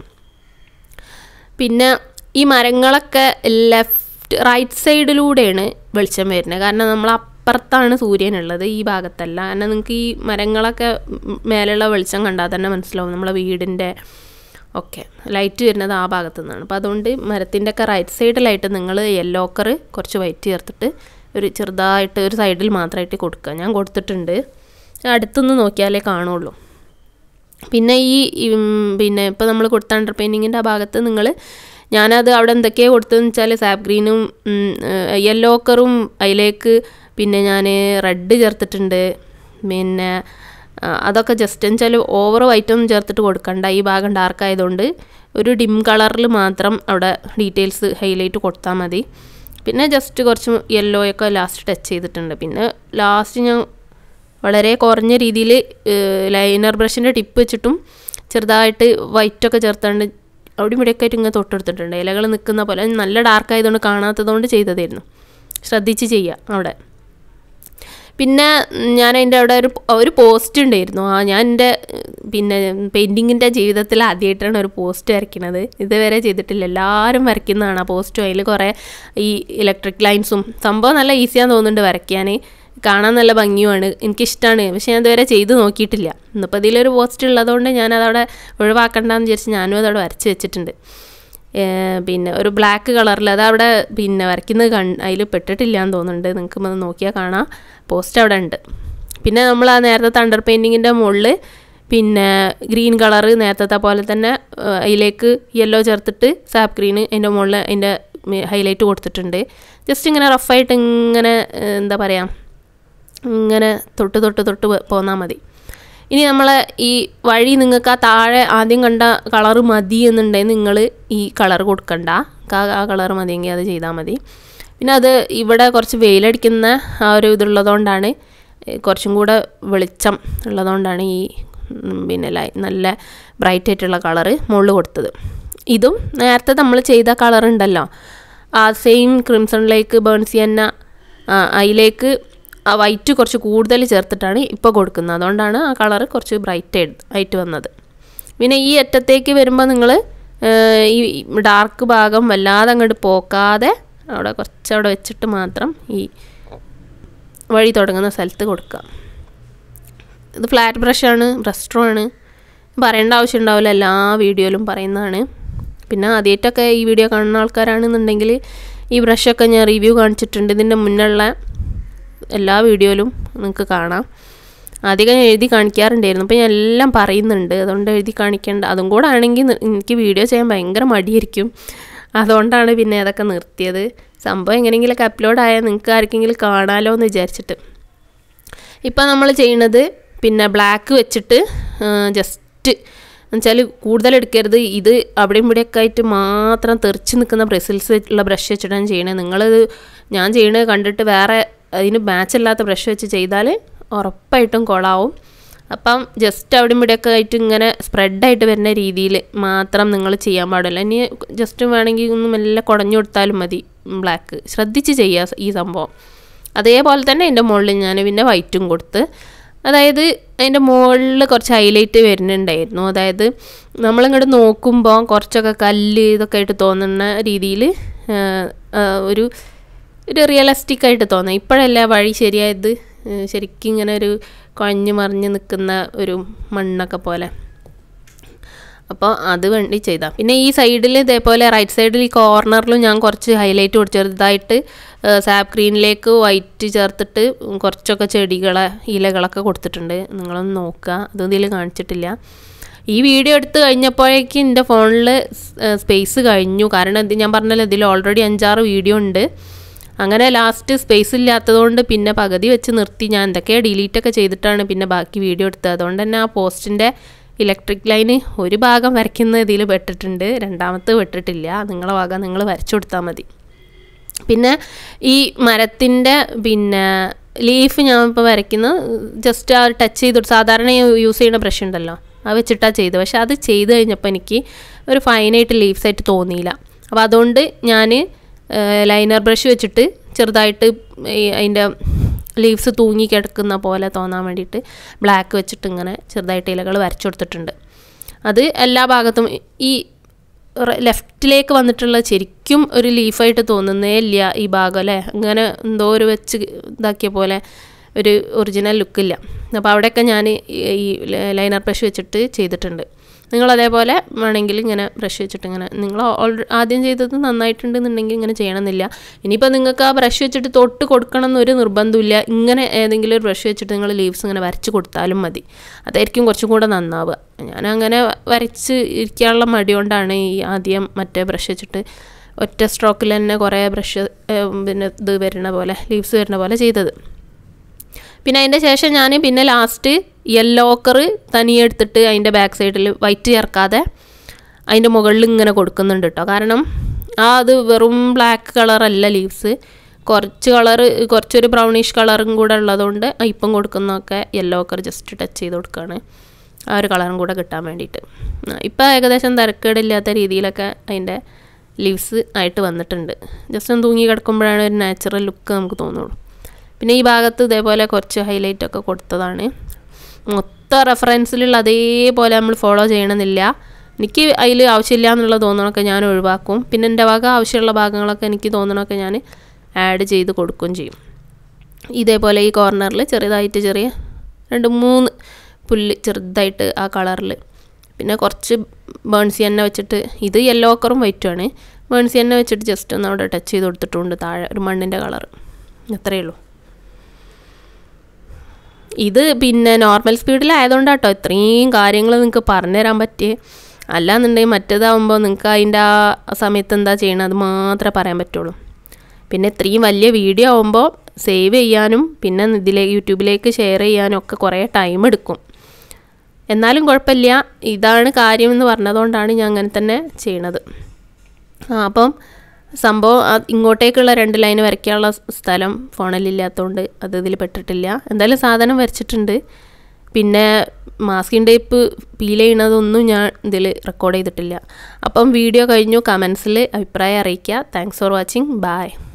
പിന്നെ ഈ മരങ്ങളൊക്കെ ലെഫ്റ്റ് റൈറ്റ് സൈഡിലൂടെയാണ് വെളിച്ചം വരുന്നത് കാരണം നമ്മൾ അപ്പുറത്താണ് സൂര്യനുള്ളത് ഈ ഭാഗത്തല്ല കാരണം നിങ്ങൾക്ക് ഈ മരങ്ങളൊക്കെ മേലുള്ള വെളിച്ചം കണ്ടാൽ തന്നെ മനസ്സിലാവും നമ്മളെ വീടിൻ്റെ ഓക്കെ ലൈറ്റ് വരുന്നത് ആ ഭാഗത്തു നിന്നാണ് അപ്പോൾ അതുകൊണ്ട് മരത്തിൻ്റെ ഒക്കെ റൈറ്റ് സൈഡിലായിട്ട് നിങ്ങൾ യെല്ലോക്കർ കുറച്ച് വൈറ്റ് ചേർത്തിട്ട് ഒരു ചെറുതായിട്ട് ഒരു സൈഡിൽ മാത്രമായിട്ട് കൊടുക്കുക ഞാൻ കൊടുത്തിട്ടുണ്ട് അടുത്തുനിന്ന് നോക്കിയാലേ കാണുള്ളൂ പിന്നെ ഈ ഉം, പിന്നെ ഇപ്പോൾ നമ്മൾ കൊടുത്ത അണ്ടർ പെയിൻറ്റിങ്ങിൻ്റെ ആ ഭാഗത്ത് നിങ്ങൾ ഞാനത് അവിടെ എന്തൊക്കെയാണ് കൊടുത്തതെന്ന് വെച്ചാൽ സാപ്പ് ഗ്രീനും യെല്ലോക്കറും അതിലേക്ക് പിന്നെ ഞാൻ റെഡ് ചേർത്തിട്ടുണ്ട് പിന്നെ ആ, അതൊക്കെ ജസ്റ്റ് എന്ന് വെച്ചാൽ ഓവർ വൈറ്റൊന്നും ചേർത്തിട്ട് കൊടുക്കണ്ട ഈ ഭാഗം ഡാർക്ക് ആയതുകൊണ്ട് ഒരു ഡിം കളറിൽ മാത്രം അവിടെ ഡീറ്റെയിൽസ് ഹൈലൈറ്റ് കൊടുത്താൽ മതി പിന്നെ ജസ്റ്റ് കുറച്ച് യെല്ലോ ഒക്കെ ലാസ്റ്റ് ടച്ച് ചെയ്തിട്ടുണ്ട് പിന്നെ ലാസ്റ്റ് ഞാൻ വളരെ കുറഞ്ഞ രീതിയിൽ ലൈനർ ബ്രഷിൻ്റെ ടിപ്പ് വെച്ചിട്ടും ചെറുതായിട്ട് വൈറ്റൊക്കെ ചേർത്താണ്ട് അവിടെ ഇവിടെയൊക്കെ ആയിട്ട് ഇങ്ങനെ തൊട്ടെടുത്തിട്ടുണ്ട് ഇലകൾ നിൽക്കുന്ന പോലെ നല്ല ഡാർക്ക് ആയതുകൊണ്ട് കാണാത്തതുകൊണ്ട് ചെയ്തതായിരുന്നു ശ്രദ്ധിച്ച് ചെയ്യുക അവിടെ പിന്നെ ഞാൻ അതിൻ്റെ അവിടെ ഒരു ഒരു പോസ്റ്റ് ഉണ്ടായിരുന്നു ആ ഞാൻ എൻ്റെ പിന്നെ പെയിൻറ്റിങ്ങിൻ്റെ ജീവിതത്തിൽ ആദ്യമായിട്ടാണ് ഒരു പോസ്റ്റ് വരയ്ക്കുന്നത് ഇതുവരെ ചെയ്തിട്ടില്ല എല്ലാവരും വരയ്ക്കുന്നതാണ് ആ പോസ്റ്റും അതിൽ കുറേ ഈ ഇലക്ട്രിക് ലൈൻസും സംഭവം നല്ല ഈസിയാന്ന് തോന്നുന്നുണ്ട് വരയ്ക്കാൻ കാണാൻ നല്ല ഭംഗിയുമാണ് എനിക്കിഷ്ടമാണ് പക്ഷെ ഞാൻ ഇതുവരെ ചെയ്ത് നോക്കിയിട്ടില്ല ഇന്നിപ്പോൾ ഇതിലൊരു പോസ്റ്റ് ഉള്ളതുകൊണ്ട് ഞാനതവിടെ ഒഴിവാക്കണ്ടെന്ന് വിചാരിച്ച് ഞാനും അതവിടെ വരച്ച് വെച്ചിട്ടുണ്ട് ഏഹ് പിന്നെ ഒരു ബ്ലാക്ക് കളറിൽ അതവിടെ പിന്നെ വരയ്ക്കുന്നത് കൺ അതിൽ പെട്ടിട്ടില്ല എന്ന് തോന്നുന്നുണ്ട് നിങ്ങൾക്ക് അത് നോക്കിയാൽ കാണാം പോസ്റ്റ് അവിടെ ഉണ്ട് പിന്നെ നമ്മൾ ആ നേരത്തെ അണ്ടർ പെയിൻറ്റിങ്ങിൻ്റെ മുകളിൽ പിന്നെ ഗ്രീൻ കളറ് നേരത്തെ പോലെ തന്നെ ഏഹ് അതിലേക്ക് യെല്ലോ ചേർത്തിട്ട് സാപ്പ് ഗ്രീൻ അതിൻ്റെ മുകളിൽ അതിൻ്റെ ഹൈലൈറ്റ് കൊടുത്തിട്ടുണ്ട് ജസ്റ്റ് ഇങ്ങനെ റഫായിട്ട് ഇങ്ങനെ ഏഹ് എന്താ പറയുക ഇങ്ങനെ തൊട്ട് തൊട്ട് തൊട്ട് പോന്നാൽ മതി ഇനി നമ്മൾ ഈ വഴി നിങ്ങൾക്ക് ആ താഴെ ആദ്യം കണ്ട കളറ് മതി എന്നുണ്ടെങ്കിൽ നിങ്ങൾ ഈ കളർ കൊടുക്കണ്ട ആ ആ കളർ മതിയെങ്കിൽ അത് ചെയ്താൽ മതി പിന്നെ അത് ഇവിടെ കുറച്ച് വെയിലടിക്കുന്ന ആ ഒരു ഇതുള്ളതുകൊണ്ടാണ് ഏഹ് കുറച്ചും കൂടെ വെളിച്ചം ഉള്ളതുകൊണ്ടാണ് ഈ ഉം, പിന്നെ ലൈ നല്ല ബ്രൈറ്റ് ആയിട്ടുള്ള കളറ് മുകളിൽ കൊടുത്തത് ഇതും നേരത്തെ നമ്മൾ ചെയ്ത കളർ ഉണ്ടല്ലോ ആ സെയിം ക്രിംസണിലേക്ക് ബേൺസിയന്ന ആ അതിലേക്ക് ആ വൈറ്റ് കുറച്ച് കൂടുതൽ ചേർത്തിട്ടാണ് ഇപ്പോൾ കൊടുക്കുന്നത് അതുകൊണ്ടാണ് ആ കളർ കുറച്ച് ബ്രൈറ്റ് ആയിട്ട് വന്നത് പിന്നെ ഈ അറ്റത്തേക്ക് വരുമ്പോൾ നിങ്ങൾ ഈ ഡാർക്ക് ഭാഗം വല്ലാതെ അങ്ങോട്ട് പോക്കാതെ അവിടെ കുറച്ച് അവിടെ വെച്ചിട്ട് മാത്രം ഈ വഴി തുടങ്ങുന്ന സ്ഥലത്ത് കൊടുക്കുക ഇത് ഫ്ലാറ്റ് ബ്രഷാണ് ബ്രസ്ട്രോ ആണ് പറയേണ്ട ആവശ്യം ഉണ്ടാവില്ല എല്ലാ വീഡിയോയിലും പറയുന്നതാണ് പിന്നെ ആദ്യമായിട്ടൊക്കെ ഈ വീഡിയോ കാണുന്ന ആൾക്കാരാണെന്നുണ്ടെങ്കിൽ ഈ ബ്രഷൊക്കെ ഞാൻ റിവ്യൂ കാണിച്ചിട്ടുണ്ട് ഇതിൻ്റെ മുന്നുള്ള എല്ലാ വീഡിയോയിലും നിങ്ങൾക്ക് കാണാം അധികം ഞാൻ എഴുതി കാണിക്കാറുണ്ടായിരുന്നു അപ്പോൾ ഞാൻ എല്ലാം പറയുന്നുണ്ട് അതുകൊണ്ട് എഴുതി കാണിക്കേണ്ട അതും കൂടെ ആണെങ്കിൽ നി- എനിക്ക് വീഡിയോ ചെയ്യാൻ ഭയങ്കര മടിയായിരിക്കും അതുകൊണ്ടാണ് പിന്നെ അതൊക്കെ നിർത്തിയത് സംഭവം എങ്ങനെയെങ്കിലുമൊക്കെ അപ്ലോഡ് ആയാൽ നിങ്ങൾക്ക് ആർക്കെങ്കിലും കാണാമല്ലോ എന്ന് വിചാരിച്ചിട്ട് ഇപ്പം നമ്മൾ ചെയ്യുന്നത് പിന്നെ ബ്ലാക്ക് വെച്ചിട്ട് ജസ്റ്റ് എന്നുവെച്ചാൽ കൂടുതൽ എടുക്കരുത് ഇത് അവിടെയും ഇവിടെയൊക്കെ ആയിട്ട് മാത്രം തെറിച്ച് നിൽക്കുന്ന ബ്രസിൽസ് ഉള്ള ബ്രഷ് വെച്ചിട്ടാണ് ചെയ്യണത് നിങ്ങളത് ഞാൻ ചെയ്യണത് കണ്ടിട്ട് വേറെ അതിന് മാച്ച് അല്ലാത്ത ബ്രഷ് വെച്ച് ചെയ്താൽ ഉറപ്പായിട്ടും കൊളാവും അപ്പം ജസ്റ്റ് അവിടെയും ഇവിടെയൊക്കെ ആയിട്ട് ഇങ്ങനെ സ്പ്രെഡായിട്ട് വരുന്ന രീതിയിൽ മാത്രം നിങ്ങൾ ചെയ്യാൻ പാടില്ല ഇനി ജസ്റ്റ് വേണമെങ്കിൽ ഒന്ന് മെല്ലെ കുടഞ്ഞു കൊടുത്താലും മതി ബ്ലാക്ക് ശ്രദ്ധിച്ച് ചെയ്യുക ഈ സംഭവം അതേപോലെ തന്നെ അതിൻ്റെ മുകളിൽ ഞാൻ പിന്നെ വൈറ്റും കൊടുത്ത് അതായത് അതിൻ്റെ മുകളിൽ കുറച്ച് ഹൈലൈറ്റ് വരുന്നുണ്ടായിരുന്നു അതായത് നമ്മളിങ്ങോട്ട് നോക്കുമ്പോൾ കുറച്ചൊക്കെ കല്ല് ഇതൊക്കെ ആയിട്ട് തോന്നുന്ന രീതിയിൽ ഒരു ഒരു റിയലിസ്റ്റിക് ആയിട്ട് തോന്നാം ഇപ്പോഴല്ല വഴി ശരിയായത് ഏഹ് ശരിക്കും ഇങ്ങനെ ഒരു കുഴഞ്ഞു മറിഞ്ഞ് നിൽക്കുന്ന ഒരു മണ്ണൊക്കെ പോലെ അപ്പോൾ അത് വേണ്ടി ചെയ്താൽ പിന്നെ ഈ സൈഡിൽ ഇതേപോലെ റൈറ്റ് സൈഡിൽ ഈ കോർണറിലും ഞാൻ കുറച്ച് ഹൈലൈറ്റ് കൊടുത്ത് ചെറുതായിട്ട് സാപ്പ് ഗ്രീനിലേക്ക് വൈറ്റ് ചേർത്തിട്ട് കുറച്ചൊക്കെ ചെടികളെ ഇലകളൊക്കെ കൊടുത്തിട്ടുണ്ട് നിങ്ങളൊന്ന് നോക്കുക അത് ഇതിൽ കാണിച്ചിട്ടില്ല ഈ വീഡിയോ എടുത്ത് കഴിഞ്ഞപ്പോഴേക്കും എൻ്റെ ഫോണിൽ സ്പേസ് കഴിഞ്ഞു കാരണം ഇത് ഞാൻ പറഞ്ഞല്ലോ ഇതിൽ ഓൾറെഡി അഞ്ചാറ് വീഡിയോ ഉണ്ട് അങ്ങനെ ലാസ്റ്റ് സ്പേസ് ഇല്ലാത്തതുകൊണ്ട് പിന്നെ പകുതി വെച്ച് നിർത്തി ഞാൻ എന്തൊക്കെയോ ഡിലീറ്റ് ഒക്കെ ചെയ്തിട്ടാണ് പിന്നെ ബാക്കി വീഡിയോ എടുത്തത് അതുകൊണ്ട് തന്നെ ആ പോസ്റ്റിൻ്റെ ഇലക്ട്രിക് ലൈന് ഒരു ഭാഗം വരയ്ക്കുന്ന ഇതിൽ പെട്ടിട്ടുണ്ട് രണ്ടാമത്തെ പെട്ടിട്ടില്ല നിങ്ങളെ ഭാഗം നിങ്ങൾ വരച്ചു കൊടുത്താൽ മതി പിന്നെ ഈ മരത്തിൻ്റെ പിന്നെ ലീഫ് ഞാൻ ഇപ്പോൾ വരയ്ക്കുന്നത് ജസ്റ്റ് ആ ടച്ച് ചെയ്ത് സാധാരണ യൂസ് ചെയ്യുന്ന ബ്രഷ് ഉണ്ടല്ലോ അത് വെച്ചിട്ടാണ് ചെയ്തത് പക്ഷെ അത് ചെയ്ത് കഴിഞ്ഞപ്പോൾ എനിക്ക് ഒരു ഫൈനായിട്ട് ലീവ്സ് ആയിട്ട് തോന്നിയില്ല അപ്പോൾ അതുകൊണ്ട് ഞാൻ ലൈനർ ബ്രഷ് വെച്ചിട്ട് ചെറുതായിട്ട് ഈ അതിൻ്റെ ലീവ്സ് തൂങ്ങി കിടക്കുന്ന പോലെ തോന്നാൻ വേണ്ടിയിട്ട് ബ്ലാക്ക് വെച്ചിട്ട് ഇങ്ങനെ ചെറുതായിട്ട് ഇലകൾ വരച്ചു കൊടുത്തിട്ടുണ്ട് അത് എല്ലാ ഭാഗത്തും ഈ ലെഫ്റ്റിലേക്ക് വന്നിട്ടുള്ള ശരിക്കും ഒരു ലീഫായിട്ട് തോന്നുന്നേ ഇല്ല ഈ ഭാഗം അല്ലേ അങ്ങനെ എന്തോ ഒരു വെച്ച് ഇതാക്കിയ പോലെ ഒരു ഒറിജിനൽ ലുക്കില്ല അപ്പോൾ അവിടെയൊക്കെ ഞാൻ ഈ ലൈനർ ബ്രഷ് വെച്ചിട്ട് ചെയ്തിട്ടുണ്ട് നിങ്ങൾ അതേപോലെ വേണമെങ്കിൽ ഇങ്ങനെ ബ്രഷ് വെച്ചിട്ട് ഇങ്ങനെ നിങ്ങൾ ഓൾറെഡി ആദ്യം ചെയ്തത് നന്നായിട്ടുണ്ടെന്നുണ്ടെങ്കിൽ ഇങ്ങനെ ചെയ്യണമെന്നില്ല ഇനിയിപ്പോൾ നിങ്ങൾക്ക് ആ ബ്രഷ് വെച്ചിട്ട് തൊട്ട് കൊടുക്കണം എന്നൊരു നിർബന്ധമില്ല ഇങ്ങനെ ഏതെങ്കിലും ഒരു ബ്രഷ് വെച്ചിട്ട് നിങ്ങൾ ലീവ്സ് ഇങ്ങനെ വരച്ച് കൊടുത്താലും മതി അതായിരിക്കും കുറച്ചും കൂടെ നന്നാവുക ഞാൻ അങ്ങനെ വരച്ച് ഇരിക്കാനുള്ള മടി കൊണ്ടാണ് ഈ ആദ്യം മറ്റേ ബ്രഷ് വെച്ചിട്ട് ഒറ്റ സ്ട്രോക്കിൽ തന്നെ കുറേ ബ്രഷ് പിന്നെ ഇത് വരുന്ന പോലെ ലീവ്സ് വരുന്ന പോലെ ചെയ്തത് പിന്നെ അതിൻ്റെ ശേഷം ഞാൻ പിന്നെ ലാസ്റ്റ് യെല്ലോക്കർ തനിയെ എടുത്തിട്ട് അതിൻ്റെ ബാക്ക് സൈഡിൽ വൈറ്റ് ചേർക്കാതെ അതിൻ്റെ മുകളിൽ ഇങ്ങനെ കൊടുക്കുന്നുണ്ട് കേട്ടോ കാരണം ആ അത് വെറും ബ്ലാക്ക് കളറല്ല ലീവ്സ് കുറച്ച് കളർ കുറച്ചൊരു ബ്രൗണിഷ് കളറും കൂടെ ഉള്ളതുകൊണ്ട് ഇപ്പം കൊടുക്കുന്നതൊക്കെ യെല്ലോ കളർ ജസ്റ്റ് ടച്ച് ചെയ്ത് കൊടുക്കുകയാണ് ആ ഒരു കളറും കൂടെ കിട്ടാൻ വേണ്ടിയിട്ട് ഇപ്പം ഏകദേശം തിരക്കേടില്ലാത്ത രീതിയിലൊക്കെ അതിൻ്റെ ലീവ്സ് ആയിട്ട് വന്നിട്ടുണ്ട് ജസ്റ്റ് ഒന്ന് തൂങ്ങി കിടക്കുമ്പോഴാണ് ഒരു നാച്ചുറൽ ലുക്ക് നമുക്ക് തോന്നുള്ളൂ പിന്നെ ഈ ഭാഗത്ത് ഇതേപോലെ കുറച്ച് ഹൈലൈറ്റ് ഒക്കെ കൊടുത്തതാണ് മൊത്തം റെഫറൻസിലുള്ള അതേപോലെ നമ്മൾ ഫോളോ ചെയ്യണമെന്നില്ല എനിക്ക് അതിൽ ആവശ്യമില്ല എന്നുള്ള തോന്നണമൊക്കെ ഞാൻ ഒഴിവാക്കും പിന്നെ എൻ്റെ വക ആവശ്യമുള്ള ഭാഗങ്ങളൊക്കെ എനിക്ക് തോന്നണമൊക്കെ ഞാൻ ആഡ് ചെയ്ത് കൊടുക്കുകയും ചെയ്യും ഇതേപോലെ ഈ കോർണറിൽ ചെറുതായിട്ട് ചെറിയ രണ്ട് മൂന്ന് പുല്ല് ചെറുതായിട്ട് ആ കളറിൽ പിന്നെ കുറച്ച് ബേൺസി എണ്ണ വെച്ചിട്ട് ഇത് യെല്ലോ ഓക്കറും വൈറ്റുമാണ് ബേൺസി എണ്ണ വെച്ചിട്ട് ജസ്റ്റ് ഒന്ന് അവിടെ ടച്ച് ചെയ്ത് കൊടുത്തിട്ടുണ്ട് താഴെ ഒരു മണ്ണിൻ്റെ കളർ അത്രയേ ഉള്ളൂ ഇത് പിന്നെ നോർമൽ സ്പീഡിലായതുകൊണ്ട് കേട്ടോ ഇത്രയും കാര്യങ്ങൾ നിങ്ങൾക്ക് പറഞ്ഞുതരാൻ പറ്റിയേ അല്ലാന്നുണ്ടെങ്കിൽ മറ്റേതാവുമ്പോൾ നിങ്ങൾക്ക് അതിൻ്റെ ആ സമയത്ത് എന്താ ചെയ്യണം അത് മാത്രമേ പറയാൻ പറ്റുള്ളൂ പിന്നെ ഇത്രയും വലിയ വീഡിയോ ആവുമ്പോൾ സേവ് ചെയ്യാനും പിന്നെ ഇതിലേക്ക് യൂട്യൂബിലേക്ക് ഷെയർ ചെയ്യാനും ഒക്കെ കുറേ ടൈം എടുക്കും എന്നാലും കുഴപ്പമില്ല ഇതാണ് കാര്യം എന്ന് പറഞ്ഞതുകൊണ്ടാണ് ഞാൻ അങ്ങനെ തന്നെ ചെയ്യണത് ആ അപ്പം സംഭവം ഇങ്ങോട്ടേക്കുള്ള രണ്ട് ലൈൻ വരയ്ക്കാനുള്ള സ്ഥലം ഫോണിലില്ലാത്തതുകൊണ്ട് അത് ഇതിൽ പെട്ടിട്ടില്ല എന്തായാലും സാധനം വരച്ചിട്ടുണ്ട് പിന്നെ മാസ്കിൻ ടേപ്പ് പീൽ ചെയ്യണതൊന്നും ഞാൻ ഇതിൽ റെക്കോർഡ് ചെയ്തിട്ടില്ല അപ്പം വീഡിയോ കഴിഞ്ഞു കമൻസിൽ അഭിപ്രായം അറിയിക്കുക താങ്ക്സ് ഫോർ വാച്ചിങ് ബായ്